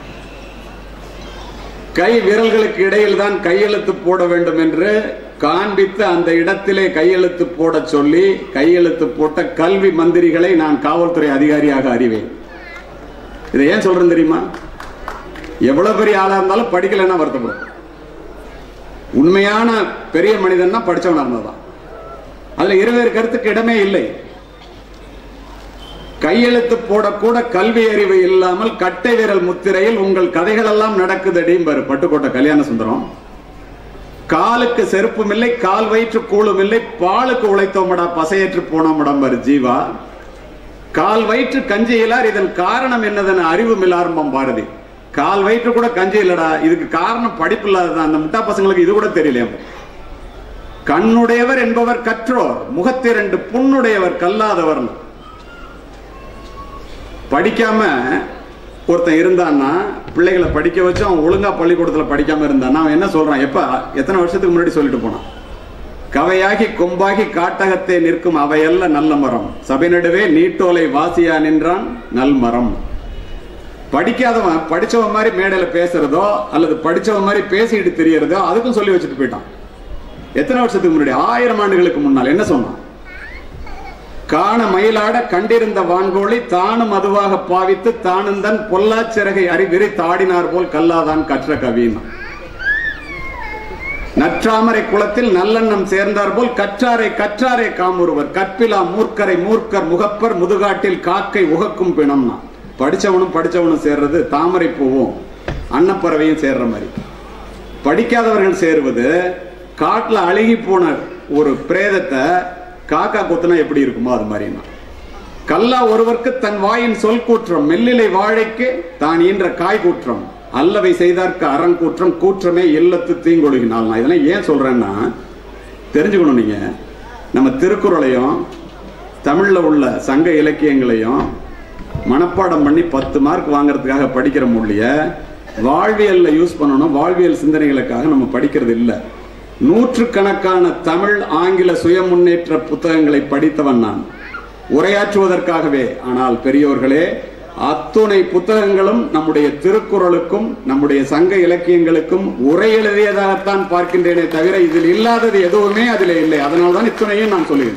S1: கை விரல்களுக்கு இடையில் தான் கையெழுத்து போட வேண்டும் என்று காண்பித்து அந்த இடத்திலே கையெழுத்து போட சொல்லி கையெழுத்து போட்ட கல்வி மந்திரிகளை நான் காவல்துறை அதிகாரியாக அறிவேன் இதை ஏன் சொல்றேன் தெரியுமா எவ்வளவு பெரிய ஆளா இருந்தாலும் படிக்கலைன்னா வருத்தப்படும் உண்மையான பெரிய மனிதன்னா படிச்சவனா இருந்ததான் அதுல இருவேறு கருத்துக்கு இடமே இல்லை கையெழுத்து போடக்கூட கல்வி அறிவு இல்லாமல் கட்டை விரல் முத்திரையில் உங்கள் கதைகள் எல்லாம் நடக்குதடிம்பாரு பட்டுக்கோட்டை கல்யாண சுந்தரம் காலுக்கு செருப்பும் இல்லை கால் வயிற்று கூழும் இல்லை பாலுக்கு உழைத்தோமடா பசையற்று போனோமடா பாரு ஜீவா கால் வயிற்று கஞ்சி இல்லார் இதன் காரணம் என்னதுன்னு அறிவு மில்லாரம்பம் பாரதி கால் வயிற்று கூட கஞ்சி இல்லடா இதுக்கு காரணம் படிப்பு இல்லாததான் அந்த முட்டா பசங்களுக்கு இது கூட தெரியலையா கண்ணுடையவர் என்பவர் கற்றோர் முகத்திரண்டு புண்ணுடையவர் கல்லாதவர் படிக்காம ஒருத்தன் இருந்தான்னா பிள்ளைகளை படிக்க வச்சு அவன் ஒழுங்கா பள்ளிக்கூடத்துல படிக்காம இருந்தான்னா அவன் என்ன சொல்றான் எப்ப எத்தனை வருஷத்துக்கு முன்னாடி சொல்லிட்டு போனான் கவையாகி கொம்பாகி காட்டகத்தே நிற்கும் அவையல்ல நல்ல மரம் சபை நடுவே நீட்டோலை வாசியா நின்றான் நல் மரம் படிக்காதவன் படிச்சவன் மாதிரி மேடையில பேசுறதோ அல்லது படிச்சவன் மாதிரி பேசிட்டு தெரியறதோ அதுக்கும் சொல்லி வச்சுட்டு போயிட்டான் எத்தனை வருஷத்துக்கு முன்னாடி ஆயிரம் ஆண்டுகளுக்கு முன்னால் என்ன சொன்னான் காண மயிலாட கண்டிருந்த வான்கோழி தானும் அதுவாக பாவித்து தானுந்தன் பொல்லாச்சிறகை அறிவிரி தாடினார் போல் கல்லாதான் கற்ற கவின்னா நற்றாமரை குளத்தில் நல்லெண்ணம் சேர்ந்தார் போல் கற்றாரை கற்றாரை காமுறுவர் கற்பிலா மூர்க்கரை மூர்க்கர் முகப்பர் முதுகாட்டில் காக்கை உகக்கும் பிணம்னா படிச்சவனும் படிச்சவனும் சேர்றது தாமரை பூவும் அன்னப்பறவையும் சேர்ற மாதிரி படிக்காதவர்கள் சேருவது காட்டுல அழுகி போன ஒரு பிரேதத்தை காக்கா கொத்துனா எப்படி இருக்குமோ அது மாதிரினா கல்லா ஒருவர்க்கு தன் வாயின் சொல் கூற்றம் மெல்லிலை வாழைக்கு தான் ஈன்ற காய் கூற்றம் அல்லவை செய்தார்க்கு அறங்கூற்றம் கூற்றமே இல்லத்து தீங்கொழுகினால் நான் இதெல்லாம் ஏன் சொல்றேன்னா தெரிஞ்சுக்கணும் நீங்க நம்ம திருக்குறளையும் தமிழ்ல உள்ள சங்க இலக்கியங்களையும் மனப்பாடம் பண்ணி பத்து மார்க் வாங்குறதுக்காக படிக்கிற மொழிய வாழ்வியல்ல யூஸ் பண்ணணும் வாழ்வியல் சிந்தனைகளுக்காக நம்ம படிக்கிறது இல்லை நூற்றுக்கணக்கான தமிழ் ஆங்கில சுய முன்னேற்ற புத்தகங்களை படித்தவன் நான் உரையாற்றுவதற்காகவே ஆனால் பெரியோர்களே அத்துணை புத்தகங்களும் நம்முடைய திருக்குறளுக்கும் நம்முடைய சங்க இலக்கியங்களுக்கும் உரை எழுதியதாகத்தான் பார்க்கின்றேனே தவிர இதில் இல்லாதது எதுவுமே அதில் இல்லை அதனால்தான் இத்துணையும் நான் சொல்லுகிறேன்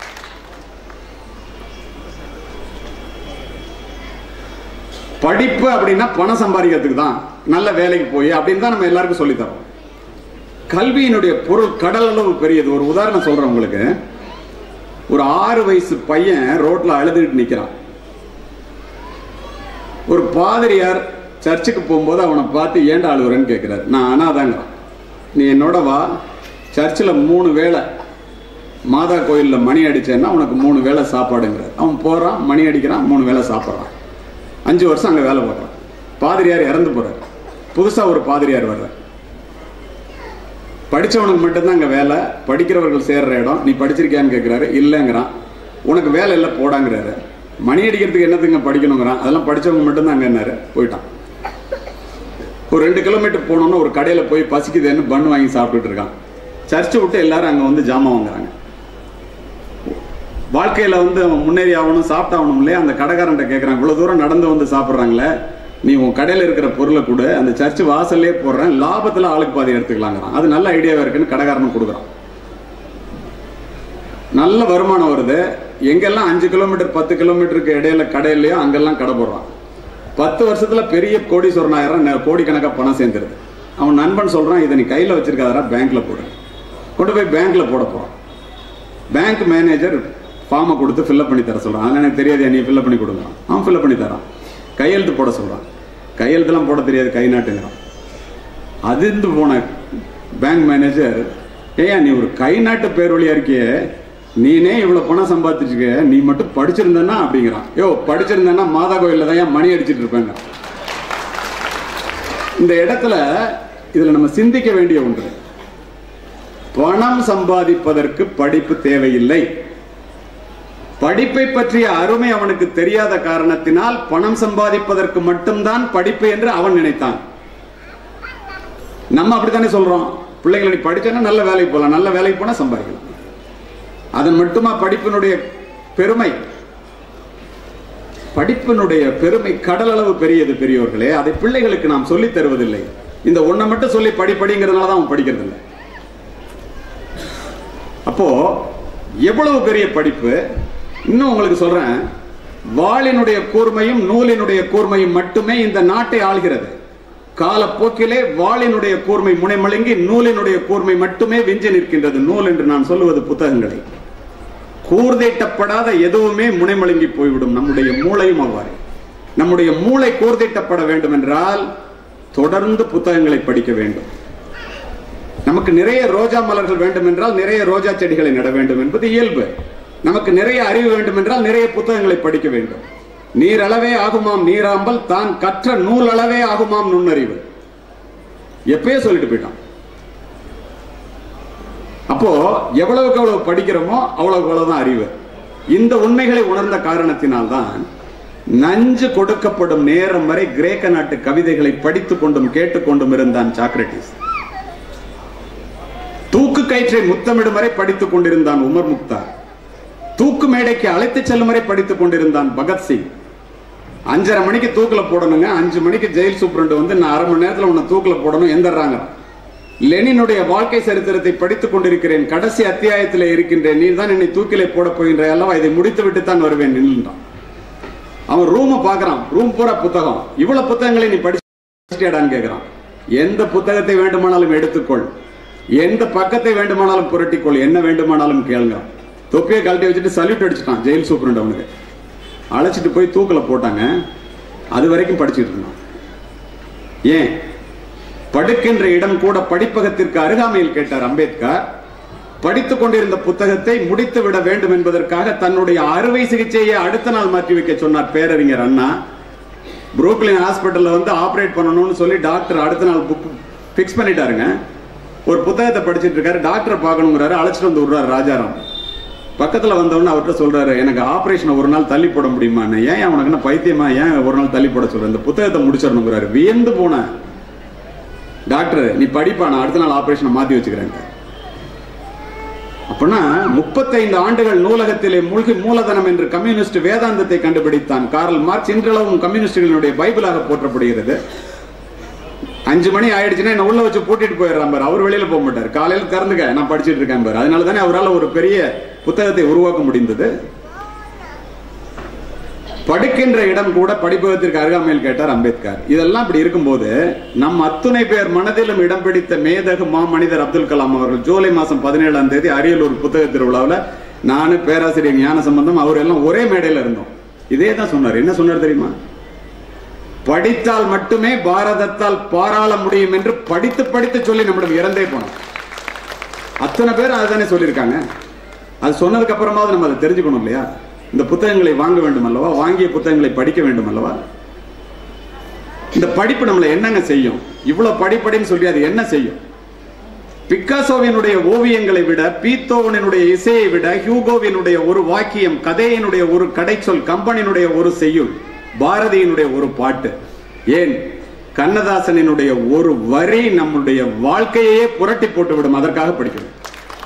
S1: படிப்பு அப்படின்னா பணம் சம்பாதிக்கிறதுக்கு தான் நல்ல வேலைக்கு போய் அப்படின்னு தான் நம்ம எல்லாருக்கும் சொல்லித் தரோம் கல்வியினுடைய பொருள் கடல் அளவு பெரியது ஒரு உதாரணம் சொல்றேன் உங்களுக்கு ஒரு ஆறு வயசு பையன் ரோட்ல அழுதுகிட்டு நிக்கிறான் ஒரு பாதிரியார் சர்ச்சுக்கு போகும்போது அவனை பார்த்து ஏன்டா அழுகுறேன்னு கேட்கிறாரு நான் அனாதாங்கிறான் நீ என்னோட வா சர்ச்சில் மூணு வேளை மாதா கோயிலில் மணி அடிச்சேன்னா உனக்கு மூணு வேளை சாப்பாடுங்கிறார் அவன் போறான் மணி அடிக்கிறான் மூணு வேளை சாப்பிட்றான் அஞ்சு வருஷம் அங்கே வேலை பார்க்குறான் பாதிரியார் இறந்து போறார் புதுசாக ஒரு பாதிரியார் வர்றார் படிச்சவனுக்கு மட்டும்தான் அங்கே வேலை படிக்கிறவர்கள் சேர்ற இடம் நீ படிச்சிருக்கியான்னு கேட்குறாரு இல்லைங்கிறான் உனக்கு வேலை இல்லை போடாங்கிறாரு மணி அடிக்கிறதுக்கு என்னத்துங்க படிக்கணுங்கிறான் அதெல்லாம் படிச்சவங்க மட்டும்தான் அங்கே என்னாரு போயிட்டான் ஒரு ரெண்டு கிலோமீட்டர் போனோம்னா ஒரு கடையில் போய் பசிக்குதுன்னு பன் வாங்கி சாப்பிட்டுட்டு இருக்கான் சர்ச்சை விட்டு எல்லாரும் அங்கே வந்து ஜாமான் வாங்குறாங்க வாழ்க்கையில வந்து அவன் முன்னேறி ஆகணும் சாப்பிட்டாகணும் இல்லையா அந்த கடைக்காரன்ட்ட கேட்கறான் இவ்வளவு தூரம் நடந்து வந்து சாப்பிட்றாங்களே நீ உன் கடையில இருக்கிற பொருளை கொடு அந்த சர்ச் வாசல்லே போடுறேன் லாபத்துல ஆளுக்கு பாதி எடுத்துக்கலாங்கிறான் அது நல்ல ஐடியாவா இருக்குன்னு கடைக்காரனுக்கு கொடுக்குறான் நல்ல வருமானம் வருது எங்கெல்லாம் அஞ்சு கிலோமீட்டர் பத்து கிலோமீட்டருக்கு இடையில கடையிலயோ அங்கெல்லாம் கடை போடுறான் பத்து வருஷத்துல பெரிய கோடீஸ்வரன் ஆயிரம் கோடிக்கணக்கா பணம் சேர்ந்துருது அவன் நண்பன் சொல்றான் இதை நீ கையில வச்சிருக்காதரா பேங்க்ல போடு கொண்டு போய் பேங்க்ல போட போறான் பேங்க் மேனேஜர் ஃபார்மை கொடுத்து ஃபில்அப் பண்ணி தர சொல்றான் அதெல்லாம் எனக்கு தெரியாது நீ ஃபில்அப் பண்ணி கொடுங்க அவன் ஃபில்அப் பண்ணி தரான் கையெழுத்து போட சொல்றான் கையெழுத்துலாம் போட தெரியாது கை நாட்டுங்கிறான் அதிர்ந்து போன பேங்க் மேனேஜர் ஏயா நீ ஒரு கை நாட்டு பேர் வழியா இருக்கியே நீனே இவ்வளவு பணம் சம்பாதிச்சிருக்க நீ மட்டும் படிச்சிருந்தனா அப்படிங்கிறான் யோ படிச்சிருந்தேன்னா மாதா கோயில்ல தான் ஏன் மணி அடிச்சிட்டு இருப்பேங்க இந்த இடத்துல இதுல நம்ம சிந்திக்க வேண்டிய ஒன்று பணம் சம்பாதிப்பதற்கு படிப்பு தேவையில்லை படிப்பை பற்றிய அருமை அவனுக்கு தெரியாத காரணத்தினால் பணம் சம்பாதிப்பதற்கு மட்டும்தான் படிப்பு என்று அவன் நினைத்தான் நம்ம அப்படித்தானே சொல்றோம் பிள்ளைங்களை நீ படிச்சேன்னா நல்ல வேலைக்கு போகலாம் நல்ல வேலைக்கு போனா சம்பாதிக்கலாம் அதன் மட்டுமா படிப்பினுடைய பெருமை படிப்பினுடைய பெருமை கடல் அளவு பெரியது பெரியோர்களே அதை பிள்ளைகளுக்கு நாம் சொல்லித் தருவதில்லை இந்த ஒன்றை மட்டும் சொல்லி படி படிங்கிறதுனால தான் அவன் படிக்கிறது இல்லை அப்போ எவ்வளவு பெரிய படிப்பு இன்னும் உங்களுக்கு சொல்றேன் வாளினுடைய கூர்மையும் நூலினுடைய கூர்மையும் மட்டுமே இந்த நாட்டை ஆள்கிறது காலப்போக்கிலே வாளினுடைய கூர்மை முனைமழுங்கி நூலினுடைய கூர்மை மட்டுமே விஞ்சி நிற்கின்றது நூல் என்று நான் சொல்லுவது புத்தகங்களை கூர்தீட்டப்படாத எதுவுமே முனைமழுங்கி போய்விடும் நம்முடைய மூளையும் அவ்வாறு நம்முடைய மூளை கூர்தீட்டப்பட வேண்டும் என்றால் தொடர்ந்து புத்தகங்களை படிக்க வேண்டும் நமக்கு நிறைய ரோஜா மலர்கள் வேண்டும் என்றால் நிறைய ரோஜா செடிகளை நட வேண்டும் என்பது இயல்பு நமக்கு நிறைய அறிவு வேண்டும் என்றால் நிறைய புத்தகங்களை படிக்க வேண்டும் நீர் அளவே ஆகுமாம் நீராம்பல் தான் கற்ற நூல் அளவே ஆகுமாம் நுண்ணறிவு எப்பயே சொல்லிட்டு போயிட்டான் அப்போ எவ்வளவுக்கு எவ்வளவு படிக்கிறோமோ அவ்வளவுக்கு அவ்வளவுதான் அறிவு இந்த உண்மைகளை உணர்ந்த காரணத்தினால்தான் நஞ்சு கொடுக்கப்படும் நேரம் வரை கிரேக்க நாட்டு கவிதைகளை படித்துக் கொண்டும் கேட்டுக்கொண்டும் இருந்தான் சாக்ரட்டிஸ் தூக்கு தூக்கயிற்றை முத்தமிடும் வரை படித்துக் கொண்டிருந்தான் உமர் முக்தார் தூக்கு மேடைக்கு அழைத்துச் செல்லும் வரை படித்துக் கொண்டிருந்தான் பகத்சிங் அஞ்சரை மணிக்கு தூக்குல போடணுங்க அஞ்சு மணிக்கு ஜெயில் சூப்பரண்ட் வந்து நான் அரை மணி நேரத்துல உன்னை தூக்குல போடணும் எந்தறாங்க லெனினுடைய வாழ்க்கை சரித்திரத்தை படித்துக் கொண்டிருக்கிறேன் கடைசி அத்தியாயத்தில் இருக்கின்றேன் நீ தான் என்னை தூக்கிலே போட போகின்ற அல்லவா இதை முடித்து விட்டு தான் வருவேன் நின்றான் அவன் ரூமை பார்க்கறான் ரூம் பூரா புத்தகம் இவ்வளவு புத்தகங்களை நீ படிச்சிட்டியாடான்னு கேட்கிறான் எந்த புத்தகத்தை வேண்டுமானாலும் எடுத்துக்கொள் எந்த பக்கத்தை வேண்டுமானாலும் புரட்டிக்கொள் என்ன வேண்டுமானாலும் கேளுங்க தொப்பியை கழட்டி வச்சுட்டு சல்யூட் அடிச்சிட்டான் ஜெயில் சூப்பரண்ட் அவனுக்கு அழைச்சிட்டு போய் தூக்கல போட்டாங்க அது வரைக்கும் படிச்சுட்டு இருந்தான் ஏன் படுக்கின்ற இடம் கூட படிப்பகத்திற்கு அருகாமையில் கேட்டார் அம்பேத்கர் படித்துக் கொண்டிருந்த புத்தகத்தை முடித்து விட வேண்டும் என்பதற்காக தன்னுடைய அறுவை சிகிச்சையை அடுத்த நாள் மாற்றி வைக்க சொன்னார் பேரறிஞர் அண்ணா புரூக்லின் ஹாஸ்பிட்டல்ல வந்து ஆபரேட் பண்ணணும்னு சொல்லி டாக்டர் அடுத்த நாள் புக் பிக்ஸ் பண்ணிட்டாருங்க ஒரு புத்தகத்தை படிச்சிட்டு இருக்காரு டாக்டரை பார்க்கணுங்கிறாரு அழைச்சிட்டு வந்து விடுறாரு ராஜாராம் பக்கத்துல வந்தவொடனே அவர்கிட்ட சொல்றாரு எனக்கு ஆபரேஷனை ஒரு நாள் தள்ளி போட முடியுமா ஏன் உனக்கு என்ன பைத்தியமா ஏன் ஒரு நாள் தள்ளி போட சொல்ற இந்த புத்தகத்தை முடிச்சிடணுங்கிறாரு வியந்து போன டாக்டர் நீ படிப்பா நான் அடுத்த நாள் ஆபரேஷனை மாத்தி வச்சுக்கிறேன் அப்படின்னா முப்பத்தைந்து ஆண்டுகள் நூலகத்திலே மூழ்கி மூலதனம் என்று கம்யூனிஸ்ட் வேதாந்தத்தை கண்டுபிடித்தான் கார்ல் மார்க்ஸ் இன்றளவும் கம்யூனிஸ்டுகளுடைய பைபிளாக போற்றப்படுகிறது அஞ்சு மணி ஆயிடுச்சுன்னா என்ன உள்ள வச்சு பூட்டிட்டு போயிடுறான் பாரு அவர் வெளியில போக மாட்டார் காலையில திறந்துக்க நான் படிச்சிட்டு இருக்கேன் பாரு அதனால தானே அவரால் ஒரு பெரிய புத்தகத்தை உருவாக்க முடிந்தது படுக்கின்ற இடம் கூட படிப்பகத்திற்கு அருகாமையில் கேட்டார் அம்பேத்கர் இதெல்லாம் இப்படி இருக்கும்போது நம் அத்துணை பேர் மனதிலும் இடம் பிடித்த மேதகு மா மனிதர் அப்துல் கலாம் அவர்கள் ஜூலை மாசம் பதினேழாம் தேதி அரியலூர் புத்தக திருவிழாவில் நானு பேராசிரியர் ஞான சம்பந்தம் அவர் எல்லாம் ஒரே மேடையில இருந்தோம் இதே தான் சொன்னார் என்ன சொன்னார் தெரியுமா படித்தால் மட்டுமே பாரதத்தால் பாராள முடியும் என்று படித்து படித்து சொல்லி நம்மிடம் இறந்தே போனோம் அத்தனை பேர் அதுதானே சொல்லியிருக்காங்க அது சொன்னதுக்கு அப்புறமாவது நம்ம அதை தெரிஞ்சுக்கணும் இல்லையா இந்த புத்தகங்களை வாங்க வேண்டும் அல்லவா வாங்கிய புத்தகங்களை படிக்க வேண்டும் அல்லவா இந்த படிப்பு நம்மளை என்னங்க செய்யும் இவ்வளவு படிப்படின்னு சொல்லி அது என்ன செய்யும் பிக்காசோவினுடைய ஓவியங்களை விட பீத்தோவனுடைய இசையை விட ஹியூகோவினுடைய ஒரு வாக்கியம் கதையினுடைய ஒரு கடைச்சொல் கம்பனினுடைய ஒரு செய்யுள் பாரதியினுடைய ஒரு பாட்டு ஏன் கண்ணதாசனினுடைய ஒரு வரி நம்முடைய வாழ்க்கையே புரட்டி போட்டு விடும் அதற்காக படிக்கணும்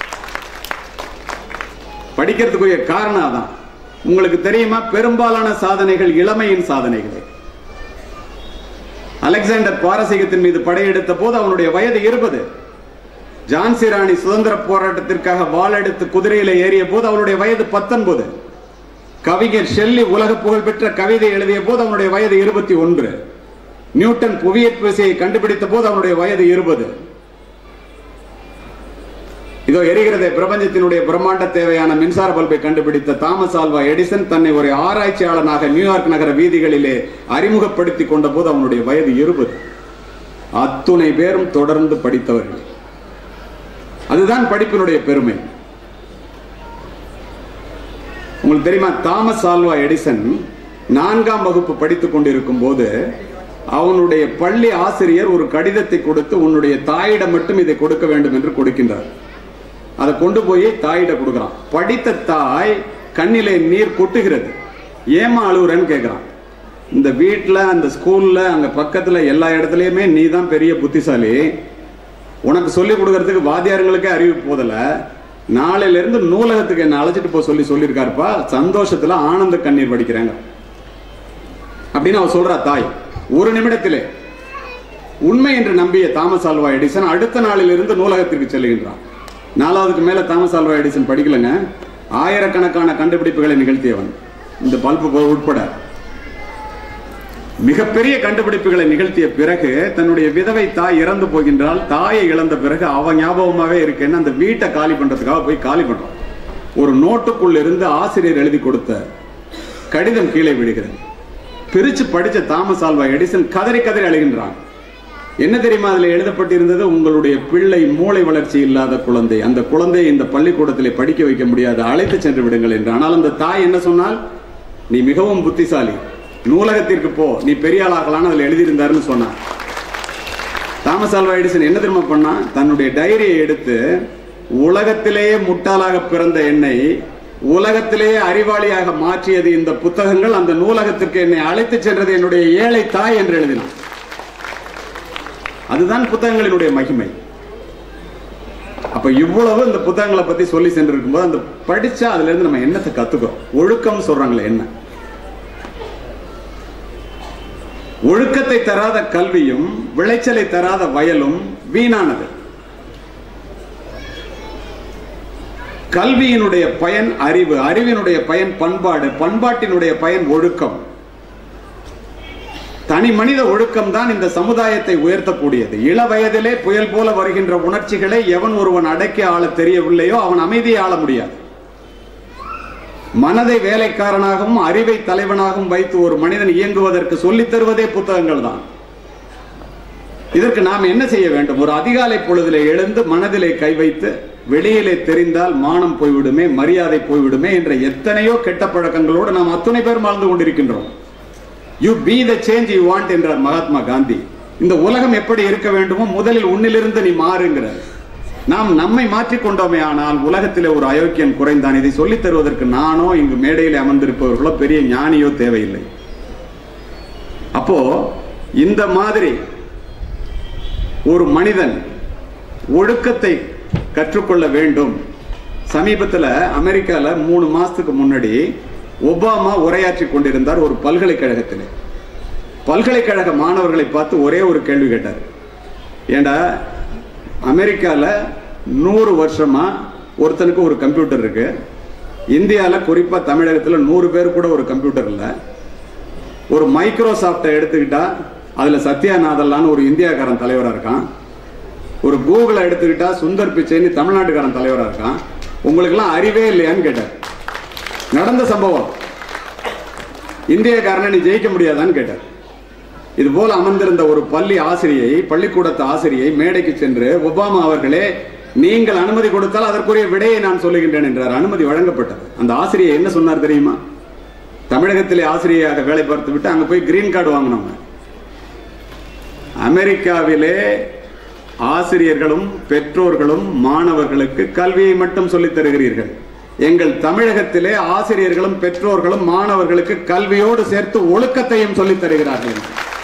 S1: படிக்கிறதுக்குரிய காரணம் அதான் உங்களுக்கு தெரியுமா பெரும்பாலான சாதனைகள் இளமையின் சாதனைகள் அலெக்சாண்டர் பாரசீகத்தின் மீது படையெடுத்த போது அவனுடைய வயது இருபது ஜான்சி ராணி சுதந்திர போராட்டத்திற்காக வாளெடுத்து குதிரையில ஏறிய போது அவளுடைய வயது பத்தொன்பது கவிஞர் ஷெல்லி உலக புகழ்பெற்ற கவிதை எழுதிய போது அவனுடைய வயது இருபத்தி ஒன்று நியூட்டன் புவியீர்ப்பு விசையை கண்டுபிடித்த போது அவனுடைய வயது இருபது இதோ எரிகிறதே பிரபஞ்சத்தினுடைய பிரம்மாண்ட தேவையான மின்சார பல்பை கண்டுபிடித்த தாமஸ் ஆல்வா எடிசன் தன்னை ஒரு ஆராய்ச்சியாளனாக நியூயார்க் நகர வீதிகளிலே அறிமுகப்படுத்தி கொண்ட போது அவனுடைய வயது இருபது அத்துணை பேரும் தொடர்ந்து படித்தவர்கள் அதுதான் படிப்பினுடைய பெருமை உங்களுக்கு தெரியுமா தாமஸ் ஆல்வா எடிசன் நான்காம் வகுப்பு படித்துக் கொண்டிருக்கும் போது அவனுடைய பள்ளி ஆசிரியர் ஒரு கடிதத்தை கொடுத்து உன்னுடைய தாயிடம் மட்டும் இதை கொடுக்க வேண்டும் என்று கொடுக்கின்றார் அதை கொண்டு போய் தாயிட கொடுக்கறான் படித்த தாய் கண்ணிலே நீர் கொட்டுகிறது ஏமா அழுகுறன்னு கேட்கிறான் இந்த வீட்டில் அந்த ஸ்கூல்ல அங்க பக்கத்துல எல்லா இடத்துலயுமே நீ தான் பெரிய புத்திசாலி உனக்கு சொல்லி கொடுக்கறதுக்கு வாத்தியாருங்களுக்கே அறிவு போதல நாளையில இருந்து நூலகத்துக்கு என்ன அழைச்சிட்டு போக சொல்லி சொல்லியிருக்காருப்பா சந்தோஷத்துல ஆனந்த கண்ணீர் வடிக்கிறாங்க அப்படின்னு அவ சொல்றா தாய் ஒரு நிமிடத்திலே உண்மை என்று நம்பிய தாமஸ் ஆல்வா எடிசன் அடுத்த நாளில் இருந்து நூலகத்திற்கு செல்கின்றான் நாலாவதுக்கு மேல தாமஸ் ஆல்வா எடிசன் படிக்கலங்க ஆயிரக்கணக்கான கண்டுபிடிப்புகளை நிகழ்த்தியவன் இந்த பல்பு உட்பட மிகப்பெரிய கண்டுபிடிப்புகளை நிகழ்த்திய பிறகு தன்னுடைய விதவை தாய் இறந்து போகின்றால் தாயை இழந்த பிறகு அவ ஞாபகமாவே இருக்கேன்னு அந்த வீட்டை காலி பண்றதுக்காக போய் காலி பண்றான் ஒரு நோட்டுக்குள்ள இருந்து ஆசிரியர் எழுதி கொடுத்த கடிதம் கீழே விடுகிறது பிரிச்சு படிச்ச தாமஸ் ஆல்வா எடிசன் கதறி கதறி அழுகின்றான் என்ன தெரியுமா அதுல எழுதப்பட்டிருந்தது உங்களுடைய பிள்ளை மூளை வளர்ச்சி இல்லாத குழந்தை அந்த குழந்தையை இந்த பள்ளிக்கூடத்திலே படிக்க வைக்க முடியாது அழைத்து சென்று விடுங்கள் என்று ஆனால் அந்த தாய் என்ன சொன்னால் நீ மிகவும் புத்திசாலி நூலகத்திற்கு போ நீ பெரிய ஆளாகலான்னு அதுல எழுதியிருந்தாருன்னு சொன்னான் தாமஸ் ஆல்வா எடிசன் என்ன தெரியுமா பண்ணா தன்னுடைய டைரியை எடுத்து உலகத்திலேயே முட்டாளாக பிறந்த என்னை உலகத்திலேயே அறிவாளியாக மாற்றியது இந்த புத்தகங்கள் அந்த நூலகத்திற்கு என்னை அழைத்து சென்றது என்னுடைய ஏழை தாய் என்று எழுதினான் அதுதான் புத்தகங்களினுடைய மகிமை அப்ப இவ்வளவு இந்த புத்தகங்களை பத்தி சொல்லி சென்றிருக்கும் போது அந்த படிச்சா அதுல இருந்து நம்ம என்னத்தை கத்துக்கிறோம் ஒழுக்கம் சொல்றாங்களே என்ன ஒழுக்கத்தை தராத கல்வியும் விளைச்சலை தராத வயலும் வீணானது கல்வியினுடைய பயன் அறிவு அறிவினுடைய பயன் பண்பாடு பண்பாட்டினுடைய பயன் ஒழுக்கம் தனி மனித ஒழுக்கம் தான் இந்த சமுதாயத்தை உயர்த்தக்கூடியது இள வயதிலே புயல் போல வருகின்ற உணர்ச்சிகளை எவன் ஒருவன் அடக்கி ஆள தெரியவில்லையோ அவன் அமைதியை ஆள முடியாது மனதை வேலைக்காரனாகவும் அறிவை தலைவனாகவும் வைத்து ஒரு மனிதன் இயங்குவதற்கு சொல்லித் தருவதே புத்தகங்கள் தான் இதற்கு நாம் என்ன செய்ய வேண்டும் ஒரு அதிகாலை பொழுதிலே எழுந்து மனதிலே கை வைத்து வெளியிலே தெரிந்தால் மானம் போய்விடுமே மரியாதை போய்விடுமே என்ற எத்தனையோ கெட்ட பழக்கங்களோடு நாம் அத்துணை பேர் வாழ்ந்து கொண்டிருக்கின்றோம் you be the change you want என்றார் மகாத்மா காந்தி இந்த உலகம் எப்படி இருக்க வேண்டுமோ முதலில் உன்னிலிருந்து நீ மாறுங்கிறார் நாம் நம்மை மாற்றிக் கொண்டோமே ஆனால் உலகத்திலே ஒரு அயோக்கியன் குறைந்தான் இதை சொல்லித் தருவதற்கு நானோ இங்கு மேடையில் அமர்ந்திருப்பவர்களோ பெரிய ஞானியோ தேவையில்லை அப்போ இந்த மாதிரி ஒரு மனிதன் ஒழுக்கத்தை கற்றுக்கொள்ள வேண்டும் சமீபத்தில் அமெரிக்கால மூணு மாசத்துக்கு முன்னாடி ஒபாமா உரையாற்றி கொண்டிருந்தார் ஒரு பல்கலைக்கழகத்தில் பல்கலைக்கழக மாணவர்களை பார்த்து ஒரே ஒரு கேள்வி கேட்டார் ஏண்டா அமெரிக்கால நூறு வருஷமா ஒருத்தனுக்கு ஒரு கம்ப்யூட்டர் இருக்கு இந்தியாவில் குறிப்பா தமிழகத்தில் நூறு பேர் கூட ஒரு கம்ப்யூட்டர் இல்லை ஒரு மைக்ரோசாஃப்டை எடுத்துக்கிட்டா அதுல சத்யா நாதல்லான்னு ஒரு இந்தியாக்காரன் தலைவரா இருக்கான் ஒரு கூகுளை எடுத்துக்கிட்டா சுந்தர் பிச்சைன்னு தமிழ்நாட்டுக்காரன் தலைவரா இருக்கான் உங்களுக்கெல்லாம் அறிவே இல்லையான்னு கேட்டார் நடந்த சம்பவம் இந்தியக்காரனை நீ ஜெயிக்க முடியாதான்னு கேட்டார் இது போல அமர்ந்திருந்த ஒரு பள்ளி ஆசிரியை பள்ளிக்கூடத்து ஆசிரியை மேடைக்கு சென்று ஒபாமா அவர்களே நீங்கள் அனுமதி கொடுத்தால் அதற்குரிய விடையை நான் சொல்லுகின்றேன் என்றார் அனுமதி வழங்கப்பட்டது அந்த ஆசிரியை என்ன சொன்னார் தெரியுமா தமிழகத்திலே ஆசிரியராக வேலை பார்த்து விட்டு அங்க போய் கிரீன் கார்டு வாங்கினவங்க அமெரிக்காவிலே ஆசிரியர்களும் பெற்றோர்களும் மாணவர்களுக்கு கல்வியை மட்டும் சொல்லித் தருகிறீர்கள் எங்கள் தமிழகத்திலே ஆசிரியர்களும் பெற்றோர்களும் மாணவர்களுக்கு கல்வியோடு சேர்த்து ஒழுக்கத்தையும் சொல்லித் தருகிறார்கள்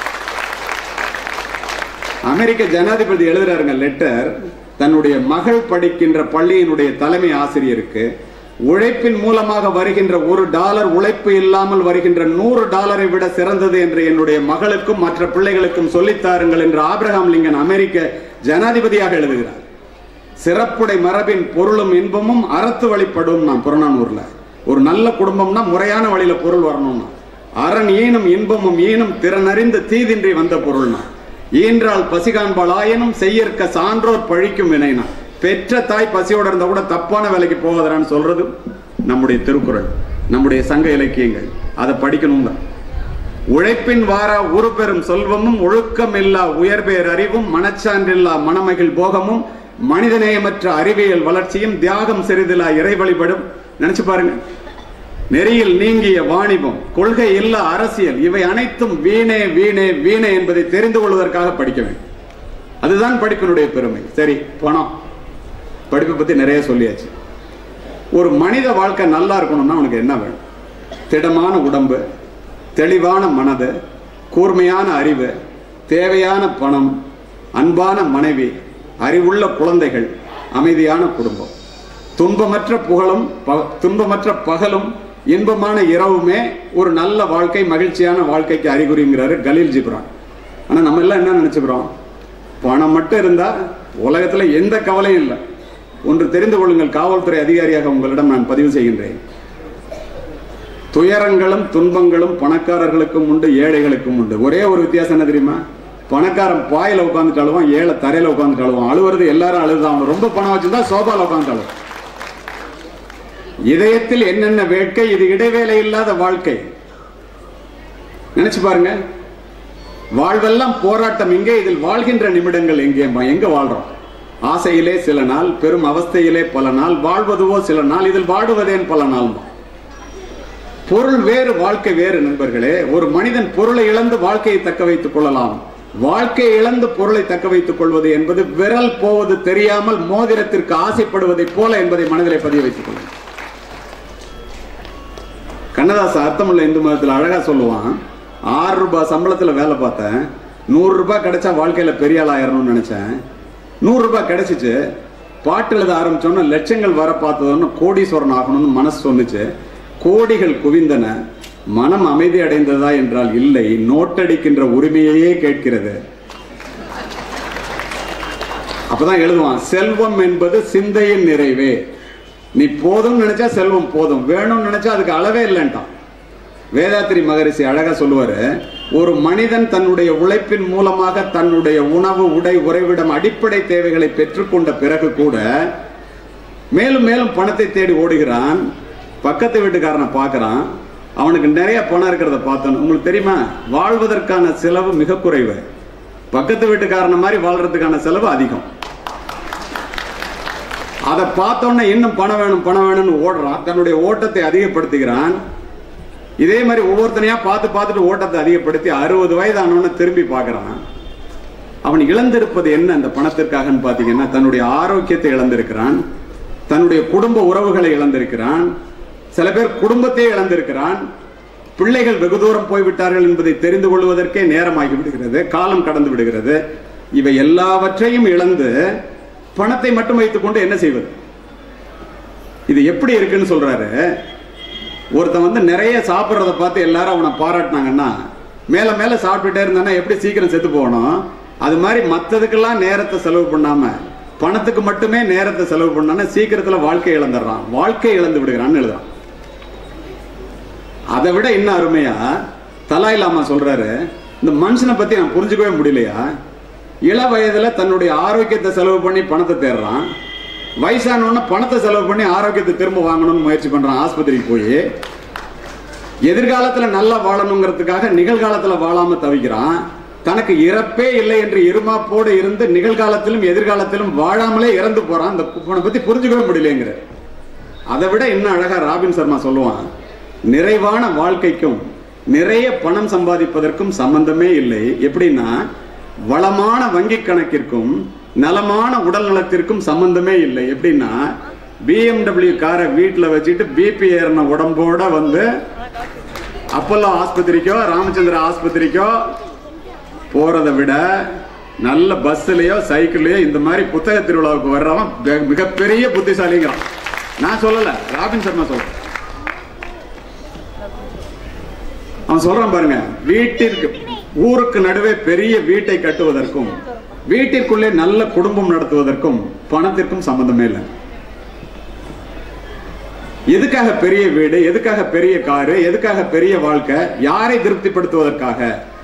S1: அமெரிக்க ஜனாதிபதி எழுதுறாருங்க லெட்டர் தன்னுடைய மகள் படிக்கின்ற பள்ளியினுடைய தலைமை ஆசிரியருக்கு உழைப்பின் மூலமாக வருகின்ற ஒரு டாலர் உழைப்பு இல்லாமல் வருகின்ற நூறு டாலரை விட சிறந்தது என்று என்னுடைய மகளுக்கும் மற்ற பிள்ளைகளுக்கும் சொல்லித்தாருங்கள் என்று ஆபிரகாம் லிங்கன் அமெரிக்க ஜனாதிபதியாக எழுதுகிறார் சிறப்புடை மரபின் பொருளும் இன்பமும் அறத்து வழிபடும் நான் புறநானூர்ல ஒரு நல்ல குடும்பம்னா முறையான வழியில பொருள் வரணும்னா அரண் ஈனும் இன்பமும் ஈனும் திறனறிந்து தீதின்றி வந்த பொருள்னா ஈன்றால் பசிகாண்பாளாயினும் செய்யற்க சான்றோர் பழிக்கும் வினைனா பெற்ற தாய் பசியோட இருந்தா கூட தப்பான வேலைக்கு போகாதான்னு சொல்றது நம்முடைய திருக்குறள் நம்முடைய சங்க இலக்கியங்கள் அதை படிக்கணுங்க உழைப்பின் வாரா உரு பெறும் செல்வமும் ஒழுக்கம் இல்லா உயர்பேர் அறிவும் மனச்சான்றில்லா மணமகிழ் போகமும் மனிதநேயமற்ற அறிவியல் வளர்ச்சியும் தியாகம் சிறிதிலா இறை வழிபடும் நினைச்சு பாருங்க நெறியில் நீங்கிய வாணிபம் கொள்கை இல்லா அரசியல் இவை அனைத்தும் வீணே வீணே வீணே என்பதை தெரிந்து கொள்வதற்காக படிக்க வேண்டும் அதுதான் படிப்பினுடைய பெருமை சரி பணம் படிப்பை பத்தி நிறைய சொல்லியாச்சு ஒரு மனித வாழ்க்கை நல்லா இருக்கணும்னா உனக்கு என்ன வேணும் திடமான உடம்பு தெளிவான மனது கூர்மையான அறிவு தேவையான பணம் அன்பான மனைவி அறிவுள்ள குழந்தைகள் அமைதியான குடும்பம் துன்பமற்ற புகழும் ப- துன்பமற்ற பகலும் இன்பமான இரவுமே ஒரு நல்ல வாழ்க்கை மகிழ்ச்சியான வாழ்க்கைக்கு அறிகுறிங்கிறாரு கலீல் ஜிப்ரான் ஆனா நம்ம எல்லாம் என்ன நினைச்சுக்கிறோம் பணம் மட்டும் இருந்தா உலகத்துல எந்த கவலையும் இல்லை ஒன்று தெரிந்து கொள்ளுங்கள் காவல்துறை அதிகாரியாக உங்களிடம் நான் பதிவு செய்கின்றேன் துயரங்களும் துன்பங்களும் பணக்காரர்களுக்கும் உண்டு ஏழைகளுக்கும் உண்டு ஒரே ஒரு வித்தியாசம் என்ன தெரியுமா பணக்காரன் பாயில உட்காந்துட்டு அழுவான் ஏழை தரையில உட்காந்துட்டு அழுவான் அழுவுறது எல்லாரும் அழுதுதான் அவன் ரொம்ப பணம் வச்சிருந்தா சோபால உட்காந்து அழுவான் இதயத்தில் என்னென்ன வேட்கை இது இடைவேளை இல்லாத வாழ்க்கை நினைச்சு பாருங்க வாழ்வெல்லாம் போராட்டம் இங்கே இதில் வாழ்கின்ற நிமிடங்கள் எங்கே எங்க வாழ்றோம் ஆசையிலே சில நாள் பெரும் அவஸ்தையிலே பல நாள் வாழ்வதுவோ சில நாள் இதில் வாடுவதேன் பல நாள் பொருள் வேறு வாழ்க்கை வேறு நண்பர்களே ஒரு மனிதன் பொருளை இழந்து வாழ்க்கையை தக்க வைத்துக் கொள்ளலாம் வாழ்க்கையை இழந்து பொருளை தக்க வைத்துக் கொள்வது என்பது விரல் போவது தெரியாமல் மோதிரத்திற்கு ஆசைப்படுவதைப் போல என்பதை மனதிலே பதிய வைத்துக் கொள்ளும் கண்ணதாச அர்த்தமுள்ள இந்து மதத்தில் அழகா சொல்லுவான் ஆறு ரூபாய் சம்பளத்துல வேலை பார்த்தேன் நூறு ரூபாய் கிடைச்சா வாழ்க்கையில பெரிய ஆள் ஆயிரணும்னு நினைச்சேன் நூறு ரூபாய் கிடைச்சிச்சு பாட்டு எழுத ஆரம்பிச்சோன்னா லட்சங்கள் வர பார்த்ததோன்னு கோடீஸ்வரன் ஆகணும்னு மனசு சொன்னுச்சு கோடிகள் குவிந்தன மனம் அமைதி அடைந்ததா என்றால் இல்லை நோட்டடிக்கின்ற உரிமையையே கேட்கிறது அப்பதான் எழுதுவான் செல்வம் என்பது சிந்தையின் நிறைவே நீ போதும் நினைச்சா செல்வம் போதும் வேணும்னு நினைச்சா அதுக்கு அளவே இல்லைன்ட்டான் வேதாத்திரி மகரிஷி அழகா சொல்லுவாரு ஒரு மனிதன் தன்னுடைய உழைப்பின் மூலமாக தன்னுடைய உணவு உடை உறைவிடம் அடிப்படை தேவைகளை பெற்றுக்கொண்ட பிறகு கூட மேலும் மேலும் பணத்தை தேடி ஓடுகிறான் பக்கத்து வீட்டுக்காரனை பார்க்கறான் அவனுக்கு நிறைய பணம் இருக்கிறத பார்த்தோம் உங்களுக்கு தெரியுமா வாழ்வதற்கான செலவு மிக குறைவு பக்கத்து வீட்டுக்காரன மாதிரி வாழ்றதுக்கான செலவு அதிகம் அதை பார்த்தோன்னே இன்னும் பணம் வேணும் பணம் வேணும்னு ஓடுறான் தன்னுடைய ஓட்டத்தை அதிகப்படுத்துகிறான் இதே மாதிரி ஒவ்வொருத்தனையா பார்த்து பார்த்துட்டு ஓட்டத்தை அதிகப்படுத்தி அறுபது வயது ஆனவன திரும்பி பார்க்கறான் அவன் இழந்திருப்பது என்ன அந்த பணத்திற்காகன்னு பாத்தீங்கன்னா தன்னுடைய ஆரோக்கியத்தை இழந்திருக்கிறான் தன்னுடைய குடும்ப உறவுகளை இழந்திருக்கிறான் சில பேர் குடும்பத்தையே இழந்திருக்கிறான் பிள்ளைகள் வெகு தூரம் போய்விட்டார்கள் என்பதை தெரிந்து கொள்வதற்கே நேரமாகி விடுகிறது காலம் கடந்து விடுகிறது இவை எல்லாவற்றையும் இழந்து பணத்தை மட்டும் வைத்துக் கொண்டு என்ன செய்வது இது எப்படி இருக்குன்னு சொல்றாரு ஒருத்தன் வந்து நிறைய சாப்பிட்றத பார்த்து எல்லாரும் அவனை பாராட்டினாங்கன்னா மேல மேல சாப்பிட்டுட்டே இருந்தானா எப்படி சீக்கிரம் செத்து போகணும் அது மாதிரி மற்றதுக்கெல்லாம் நேரத்தை செலவு பண்ணாம பணத்துக்கு மட்டுமே நேரத்தை செலவு பண்ணானா சீக்கிரத்துல வாழ்க்கை இழந்துடுறான் வாழ்க்கை இழந்து விடுகிறான்னு எழுதுறான் அதை விட இன்னும் அருமையா தலாய் லாமா சொல்றாரு இந்த மனுஷனை பத்தி நான் புரிஞ்சுக்கவே முடியலையா இள வயதுல தன்னுடைய ஆரோக்கியத்தை செலவு பண்ணி பணத்தை தேடுறான் வயசானவன பணத்தை செலவு பண்ணி ஆரோக்கியத்தை திரும்ப வாங்கணும்னு முயற்சி பண்றான் ஆஸ்பத்திரிக்கு போய் எதிர்காலத்துல நல்லா வாழணுங்கிறதுக்காக நிகழ்காலத்துல வாழாம தவிக்கிறான் தனக்கு இறப்பே இல்லை என்று இருமாப்போடு இருந்து நிகழ்காலத்திலும் எதிர்காலத்திலும் வாழாமலே இறந்து போறான் அந்த குப்பனை பத்தி புரிஞ்சுக்கவே முடியலங்கிற அதை விட இன்னும் அழகா ராபின் சர்மா சொல்லுவான் நிறைவான வாழ்க்கைக்கும் நிறைய பணம் சம்பாதிப்பதற்கும் சம்பந்தமே இல்லை எப்படின்னா வளமான வங்கி கணக்கிற்கும் நலமான உடல் நலத்திற்கும் சம்பந்தமே இல்லை எப்படின்னா பிஎம்டபிள்யூ காரை வீட்டில் வச்சுட்டு பிபி ஏறின உடம்போட வந்து அப்பல்லோ ஆஸ்பத்திரிக்கோ ராமச்சந்திர ஆஸ்பத்திரிக்கோ போறதை விட நல்ல பஸ்லயோ சைக்கிள்லயோ இந்த மாதிரி புத்தக திருவிழாவுக்கு வர்றவன் மிக- மிகப்பெரிய புத்திசாலிங்கிறான் நான் சொல்லல ராபின் சர்மா சொல்றேன் அவன் சொல்றான் பாருங்க வீட்டிற்கு ஊருக்கு நடுவே பெரிய வீட்டை கட்டுவதற்கும் வீட்டிற்குள்ளே நல்ல குடும்பம் நடத்துவதற்கும் பணத்திற்கும் சம்பந்தமே இல்லை எதுக்காக பெரிய வீடு எதுக்காக பெரிய காரு எதுக்காக பெரிய வாழ்க்கை யாரை திருப்திப்படுத்துவதற்காக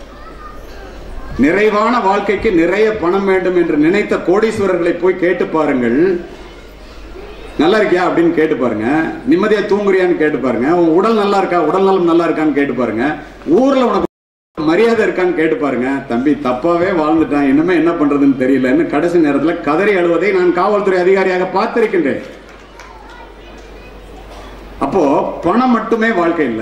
S1: நிறைவான வாழ்க்கைக்கு நிறைய பணம் வேண்டும் என்று நினைத்த கோடீஸ்வரர்களை போய் கேட்டு பாருங்கள் நல்லா இருக்கியா அப்படின்னு கேட்டு பாருங்க நிம்மதியா தூங்குறியான்னு கேட்டு பாருங்க உன் உடல் நல்லா இருக்கா உடல் நலம் நல்லா இருக்கான்னு கேட்டு பாருங்க ஊர்ல உனக்கு மரியாதை இருக்கான்னு கேட்டு பாருங்க தம்பி தப்பாவே வாழ்ந்துட்டான் இனிமே என்ன பண்றதுன்னு தெரியலன்னு கடைசி நேரத்துல கதறி அழுவதை நான் காவல்துறை அதிகாரியாக பார்த்திருக்கின்றேன் அப்போ பணம் மட்டுமே வாழ்க்கை இல்ல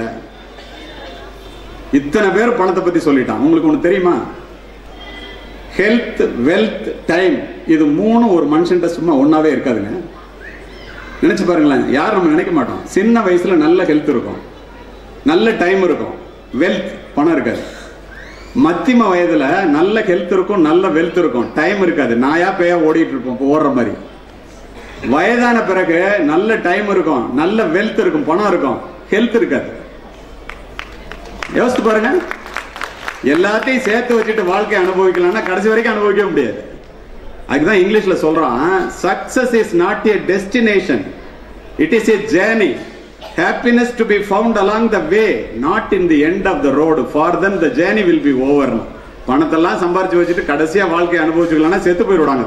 S1: இத்தனை பேர் பணத்தை பத்தி சொல்லிட்டான் உங்களுக்கு ஒண்ணு தெரியுமா ஹெல்த் வெல்த் டைம் இது மூணு ஒரு மனுஷன்ட்ட சும்மா ஒன்னாவே இருக்காதுங்க நினைச்சு பாருங்களேன் யாரும் நம்ம நினைக்க மாட்டோம் சின்ன வயசுல நல்ல ஹெல்த் இருக்கும் நல்ல டைம் இருக்கும் வெல்த் பணம் இருக்காது மத்தியம வயதுல நல்ல ஹெல்த் இருக்கும் நல்ல வெல்த் இருக்கும் டைம் இருக்காது நாயா பேயா ஓடிட்டு இருப்போம் இப்போ ஓடுற மாதிரி வயதான பிறகு நல்ல டைம் இருக்கும் நல்ல வெல்த் இருக்கும் பணம் இருக்கும் ஹெல்த் இருக்காது யோசிச்சு பாருங்க எல்லாத்தையும் சேர்த்து வச்சுட்டு வாழ்க்கை அனுபவிக்கலாம்னா கடைசி வரைக்கும் அனுபவிக்க முடியாது அதுதான் இங்கிலீஷ்ல சொல்றான் success is not a destination it is a journey happiness to be found along the way not in the end of the road for then the journey will be over பணத்தெல்லாம் சம்பாரிச்சு வச்சுட்டு கடைசியா வாழ்க்கையை அனுபவிச்சுக்கலாம்னா செத்து போயிடுவாங்க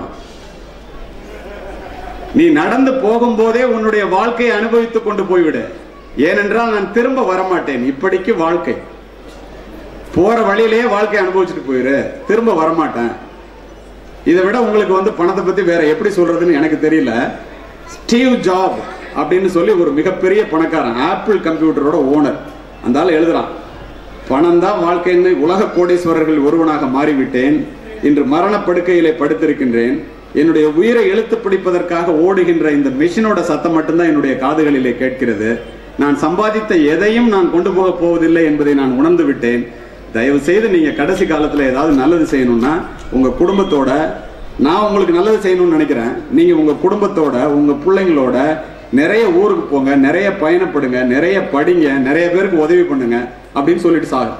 S1: நீ நடந்து போகும்போதே உன்னுடைய வாழ்க்கையை அனுபவித்துக் கொண்டு போய்விடு ஏனென்றால் நான் திரும்ப வரமாட்டேன் இப்படிக்கு வாழ்க்கை போற வழியிலேயே வாழ்க்கையை அனுபவிச்சுட்டு போயிரு திரும்ப வரமாட்டேன் இதை விட உங்களுக்கு வந்து பணத்தை பத்தி வேற எப்படி சொல்றதுன்னு எனக்கு தெரியல ஸ்டீவ் ஜாப் அப்படின்னு சொல்லி ஒரு மிகப்பெரிய பணக்காரன் ஆப்பிள் கம்ப்யூட்டரோட ஓனர் அந்த ஆள் எழுதுறான் பணம் தான் வாழ்க்கைன்னு உலக கோடீஸ்வரர்கள் ஒருவனாக மாறிவிட்டேன் இன்று மரணப்படுக்கையிலே படுத்திருக்கின்றேன் என்னுடைய உயிரை இழுத்து பிடிப்பதற்காக ஓடுகின்ற இந்த மிஷினோட சத்தம் மட்டும்தான் என்னுடைய காதுகளிலே கேட்கிறது நான் சம்பாதித்த எதையும் நான் கொண்டு போக போவதில்லை என்பதை நான் உணர்ந்து விட்டேன் தயவு செய்து நீங்க கடைசி காலத்துல ஏதாவது நல்லது செய்யணும்னா உங்க குடும்பத்தோட நான் உங்களுக்கு நல்லது செய்யணும்னு நினைக்கிறேன் நீங்க உங்க குடும்பத்தோட உங்க பிள்ளைங்களோட நிறைய ஊருக்கு போங்க நிறைய பயணப்படுங்க நிறைய படிங்க நிறைய பேருக்கு உதவி பண்ணுங்க அப்படின்னு சொல்லிட்டு சாகு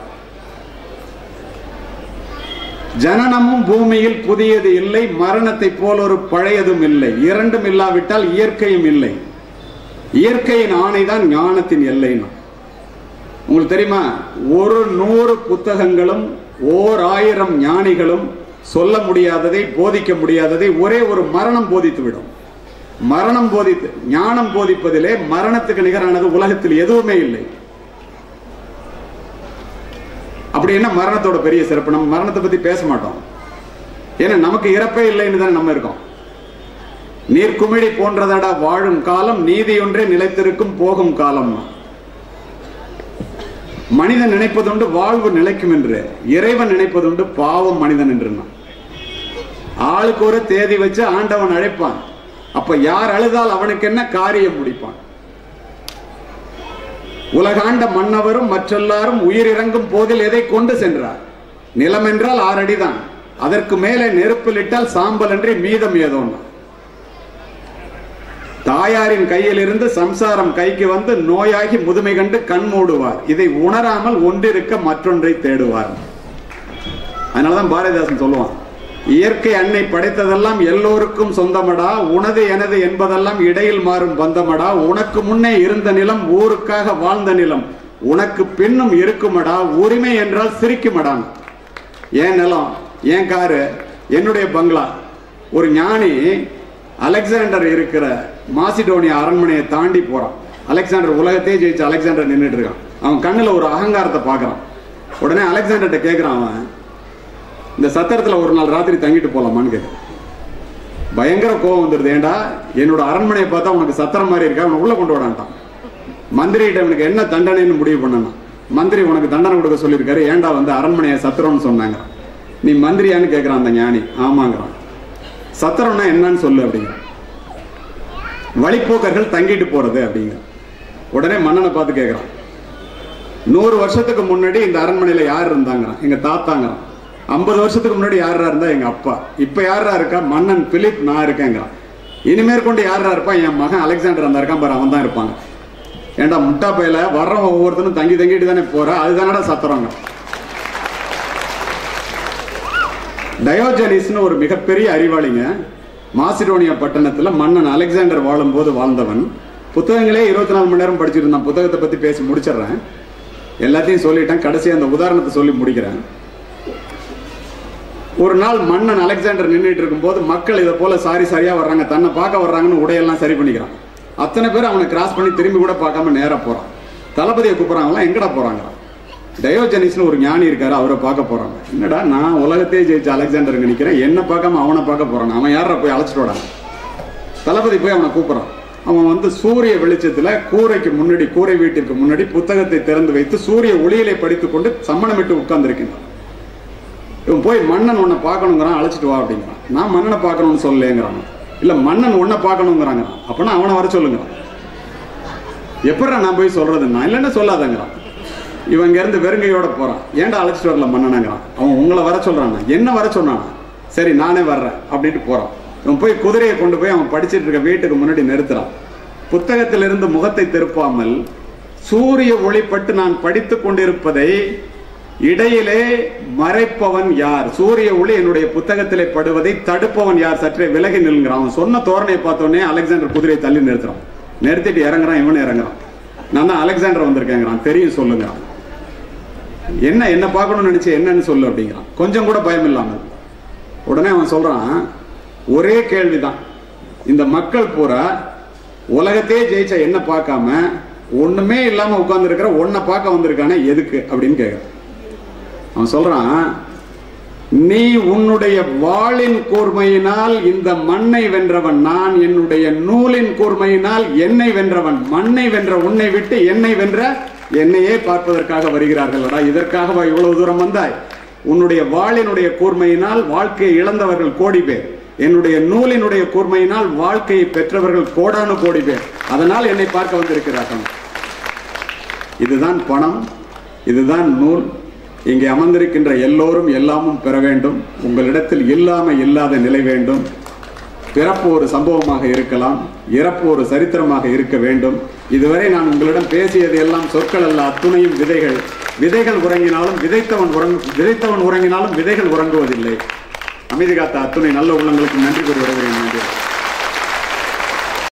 S1: ஜனனமும் பூமியில் புதியது இல்லை மரணத்தை போல் ஒரு பழையதும் இல்லை இரண்டும் இல்லாவிட்டால் இயற்கையும் இல்லை இயற்கையின் ஆணைதான் ஞானத்தின் எல்லைன்னா உங்களுக்கு தெரியுமா ஒரு நூறு புத்தகங்களும் ஓர் ஆயிரம் ஞானிகளும் சொல்ல முடியாததை போதிக்க முடியாததை ஒரே ஒரு மரணம் போதித்து விடும் மரணம் போதித்து ஞானம் போதிப்பதிலே மரணத்துக்கு நிகரானது உலகத்தில் எதுவுமே இல்லை அப்படி என்ன மரணத்தோட பெரிய சிறப்பு நம்ம மரணத்தை பத்தி பேச மாட்டோம் ஏன்னா நமக்கு இறப்பே இல்லைன்னு தானே நம்ம இருக்கோம் நீர்க்குமிழி போன்றதடா வாழும் காலம் நீதியொன்றே நிலைத்திருக்கும் போகும் காலம் மனிதன் நினைப்பதுண்டு வாழ்வு நிலைக்கும் என்று இறைவன் நினைப்பதுண்டு பாவம் மனிதன் என்று ஆளுக்கு ஒரு தேதி வச்சு ஆண்டவன் அழைப்பான் அப்ப யார் அழுதால் அவனுக்கு என்ன காரியம் முடிப்பான் உலகாண்ட மன்னவரும் மற்றெல்லாரும் உயிரிறங்கும் போதில் எதை கொண்டு சென்றார் நிலம் என்றால் ஆறு அடிதான் அதற்கு மேலே நெருப்பில் இட்டால் சாம்பல் அன்றி மீதம் ஏதோன்னா தாயாரின் கையில் இருந்து சம்சாரம் கைக்கு வந்து நோயாகி முதுமை கண்டு கண் மூடுவார் இதை உணராமல் ஒன்றிருக்க மற்றொன்றை தேடுவார் அதனாலதான் பாரதிதாசன் சொல்லுவான் இயற்கை அன்னை படைத்ததெல்லாம் எல்லோருக்கும் சொந்தமடா உனது எனது என்பதெல்லாம் இடையில் மாறும் பந்தமடா உனக்கு முன்னே இருந்த நிலம் ஊருக்காக வாழ்ந்த நிலம் உனக்கு பின்னும் இருக்குமடா உரிமை என்றால் சிரிக்குமடான் ஏன் நிலம் ஏன் காரு என்னுடைய பங்களா ஒரு ஞானி அலெக்சாண்டர் இருக்கிற மாசிடோனியா அரண்மனையை தாண்டி போறான் அலெக்சாண்டர் உலகத்தையே ஜெயிச்சு அலெக்சாண்டர் நின்றுட்டு இருக்கான் அவன் கண்ணுல ஒரு அகங்காரத்தை பார்க்கறான் உடனே அலெக்சாண்டர்கிட்ட கேட்கறான் அவன் இந்த சத்திரத்துல ஒரு நாள் ராத்திரி தங்கிட்டு போலாமான்னு கேட்க பயங்கர கோவம் வந்துருது ஏண்டா என்னோட அரண்மனையை பார்த்தா உனக்கு சத்திரம் மாதிரி இருக்கா அவனை உள்ள கொண்டு விடான்ட்டான் மந்திரிகிட்ட இவனுக்கு என்ன தண்டனைன்னு முடிவு பண்ணணும் மந்திரி உனக்கு தண்டனை கொடுக்க சொல்லியிருக்காரு ஏண்டா வந்து அரண்மனையை சத்திரம்னு சொன்னாங்க நீ மந்திரியான்னு கேட்கறான் அந்த ஞானி ஆமாங்கிறான் சத்திரம்னா என்னன்னு சொல்லு அப்படிங்கிற வழிப்போக்கர்கள் தங்கிட்டு போறது அப்படிங்கிற உடனே மன்னனை பார்த்து கேட்கறான் நூறு வருஷத்துக்கு முன்னாடி இந்த அரண்மனையில யார் இருந்தாங்கிறான் எங்க தாத்தாங்கிறான் ஐம்பது வருஷத்துக்கு முன்னாடி யாரா இருந்தா எங்க அப்பா இப்ப யாரா இருக்கா மன்னன் பிலிப் நான் இருக்கேங்கிறான் இனிமேற்கொண்டு யாரா இருப்பான் என் மகன் அலெக்சாண்டர் அந்த இருக்கான் பாரு அவன் தான் இருப்பாங்க ஏண்டா முட்டா பையில வர்றவன் ஒவ்வொருத்தனும் தங்கி தங்கிட்டு தானே போற அதுதானடா சத்துறவங்க டயோஜனிஸ்னு ஒரு மிகப்பெரிய அறிவாளிங்க மாசிடோனியா பட்டணத்துல மன்னன் அலெக்சாண்டர் வாழும்போது வாழ்ந்தவன் புத்தகங்களே இருபத்தி நாலு மணி நேரம் படிச்சுட்டு இருந்தான் புத்தகத்தை பத்தி பேசி முடிச்சிடுறேன் எல்லாத்தையும் சொல்லிட்டேன் கடைசி அந்த உதாரணத்தை சொல்லி முடிக்கிறேன் ஒரு நாள் மன்னன் அலெக்சாண்டர் நின்றுட்டு இருக்கும்போது மக்கள் இதை போல சாரி சாரியா வர்றாங்க தன்னை பார்க்க வர்றாங்கன்னு உடையெல்லாம் சரி பண்ணிக்கிறான் அத்தனை பேர் அவனை கிராஸ் பண்ணி திரும்பி கூட பார்க்காம நேரா போறான் தளபதியை கூப்பிடுறாங்களாம் எங்கடா போறாங்க டயோஜனிஸ்னு ஒரு ஞானி இருக்காரு அவரை பார்க்க போறாங்க என்னடா நான் உலகத்தையே ஜெயிச்ச அலெக்சாண்டர் நினைக்கிறேன் என்ன பார்க்காம அவனை பார்க்க போறான் அவன் யாரா போய் அழைச்சிட்டு வரான் தளபதி போய் அவனை கூப்பிடுறான் அவன் வந்து சூரிய வெளிச்சத்துல கூரைக்கு முன்னாடி கூரை வீட்டிற்கு முன்னாடி புத்தகத்தை திறந்து வைத்து சூரிய ஒளியிலே படித்துக்கொண்டு சம்மணமிட்டு உட்கார்ந்திருக்கின்றான் இவன் போய் மன்னன் உன்னை பார்க்கணுங்கிறான் அழைச்சிட்டு வா அப்படிங்கிறான் நான் மன்னனை பார்க்கணும்னு சொல்லலேங்கிறான் இல்ல மன்னன் உன்னை பார்க்கணுங்கிறாங்க அப்பனா அவனை வர சொல்லுங்கிறான் எப்படா நான் போய் சொல்றதுன்னா இல்லைன்னா சொல்லாதங்கிறான் இவன் இங்க இருந்து வெறுங்கையோட போறான் ஏன்டா அழைச்சிட்டு வரல மன்னனாங்கிறான் அவன் உங்களை வர சொல்றான் என்ன வர சொன்னானா சரி நானே வர்றேன் அப்படின்ட்டு போறான் இவன் போய் குதிரையை கொண்டு போய் அவன் படிச்சிட்டு இருக்க வீட்டுக்கு முன்னாடி நிறுத்துறான் புத்தகத்திலிருந்து முகத்தை திருப்பாமல் சூரிய ஒளிப்பட்டு நான் படித்துக் கொண்டிருப்பதை இடையிலே மறைப்பவன் யார் சூரிய ஒளி என்னுடைய புத்தகத்திலே படுவதை தடுப்பவன் யார் சற்றே விலகி நில்கிறான் அவன் சொன்ன தோரணையை பார்த்தோன்னே அலெக்சாண்டர் குதிரையை தள்ளி நிறுத்துறான் நிறுத்திட்டு இறங்குறான் இவன் இறங்குறான் நான் தான் அலெக்சாண்டர் வந்திருக்கேங்கிறான் தெரியும் சொல்லுங்கிறான் என்ன என்ன பார்க்கணும்னு நினைச்சு என்னன்னு சொல்லு அப்படிங்கிறான் கொஞ்சம் கூட பயம் இல்லாமல் உடனே அவன் சொல்றான் ஒரே கேள்விதான் இந்த மக்கள் பூரா உலகத்தையே ஜெயிச்ச என்ன பார்க்காம ஒண்ணுமே இல்லாம உட்கார்ந்து இருக்கிற ஒன்ன பார்க்க வந்திருக்கானே எதுக்கு அப்படின்னு கேட்கிறான் அவன் சொல்றான் நீ உன்னுடைய வாளின் கூர்மையினால் இந்த மண்ணை வென்றவன் நான் என்னுடைய நூலின் கூர்மையினால் என்னை வென்றவன் மண்ணை வென்ற உன்னை விட்டு என்னை வென்ற என்னையே பார்ப்பதற்காக வருகிறார்களடா இதற்காகவா இவ்வளவு தூரம் வந்தாய் உன்னுடைய வாளினுடைய கூர்மையினால் வாழ்க்கையை இழந்தவர்கள் கோடி பேர் என்னுடைய நூலினுடைய கூர்மையினால் வாழ்க்கையை பெற்றவர்கள் கோடானு கோடி பேர் அதனால் என்னை பார்க்க வந்திருக்கிறார்கள் இதுதான் பணம் இதுதான் நூல் இங்கே அமர்ந்திருக்கின்ற எல்லோரும் எல்லாமும் பெற வேண்டும் உங்களிடத்தில் இல்லாம இல்லாத நிலை வேண்டும் பிறப்பு ஒரு சம்பவமாக இருக்கலாம் இறப்பு ஒரு சரித்திரமாக இருக்க வேண்டும் இதுவரை நான் உங்களிடம் பேசியது எல்லாம் சொற்கள் அல்ல அத்துணையும் விதைகள் விதைகள் உறங்கினாலும் விதைத்தவன் உறங்கு விதைத்தவன் உறங்கினாலும் விதைகள் உறங்குவதில்லை அமைதி காத்த அத்துணை நல்ல உள்ளங்களுக்கு நன்றி கூறுவது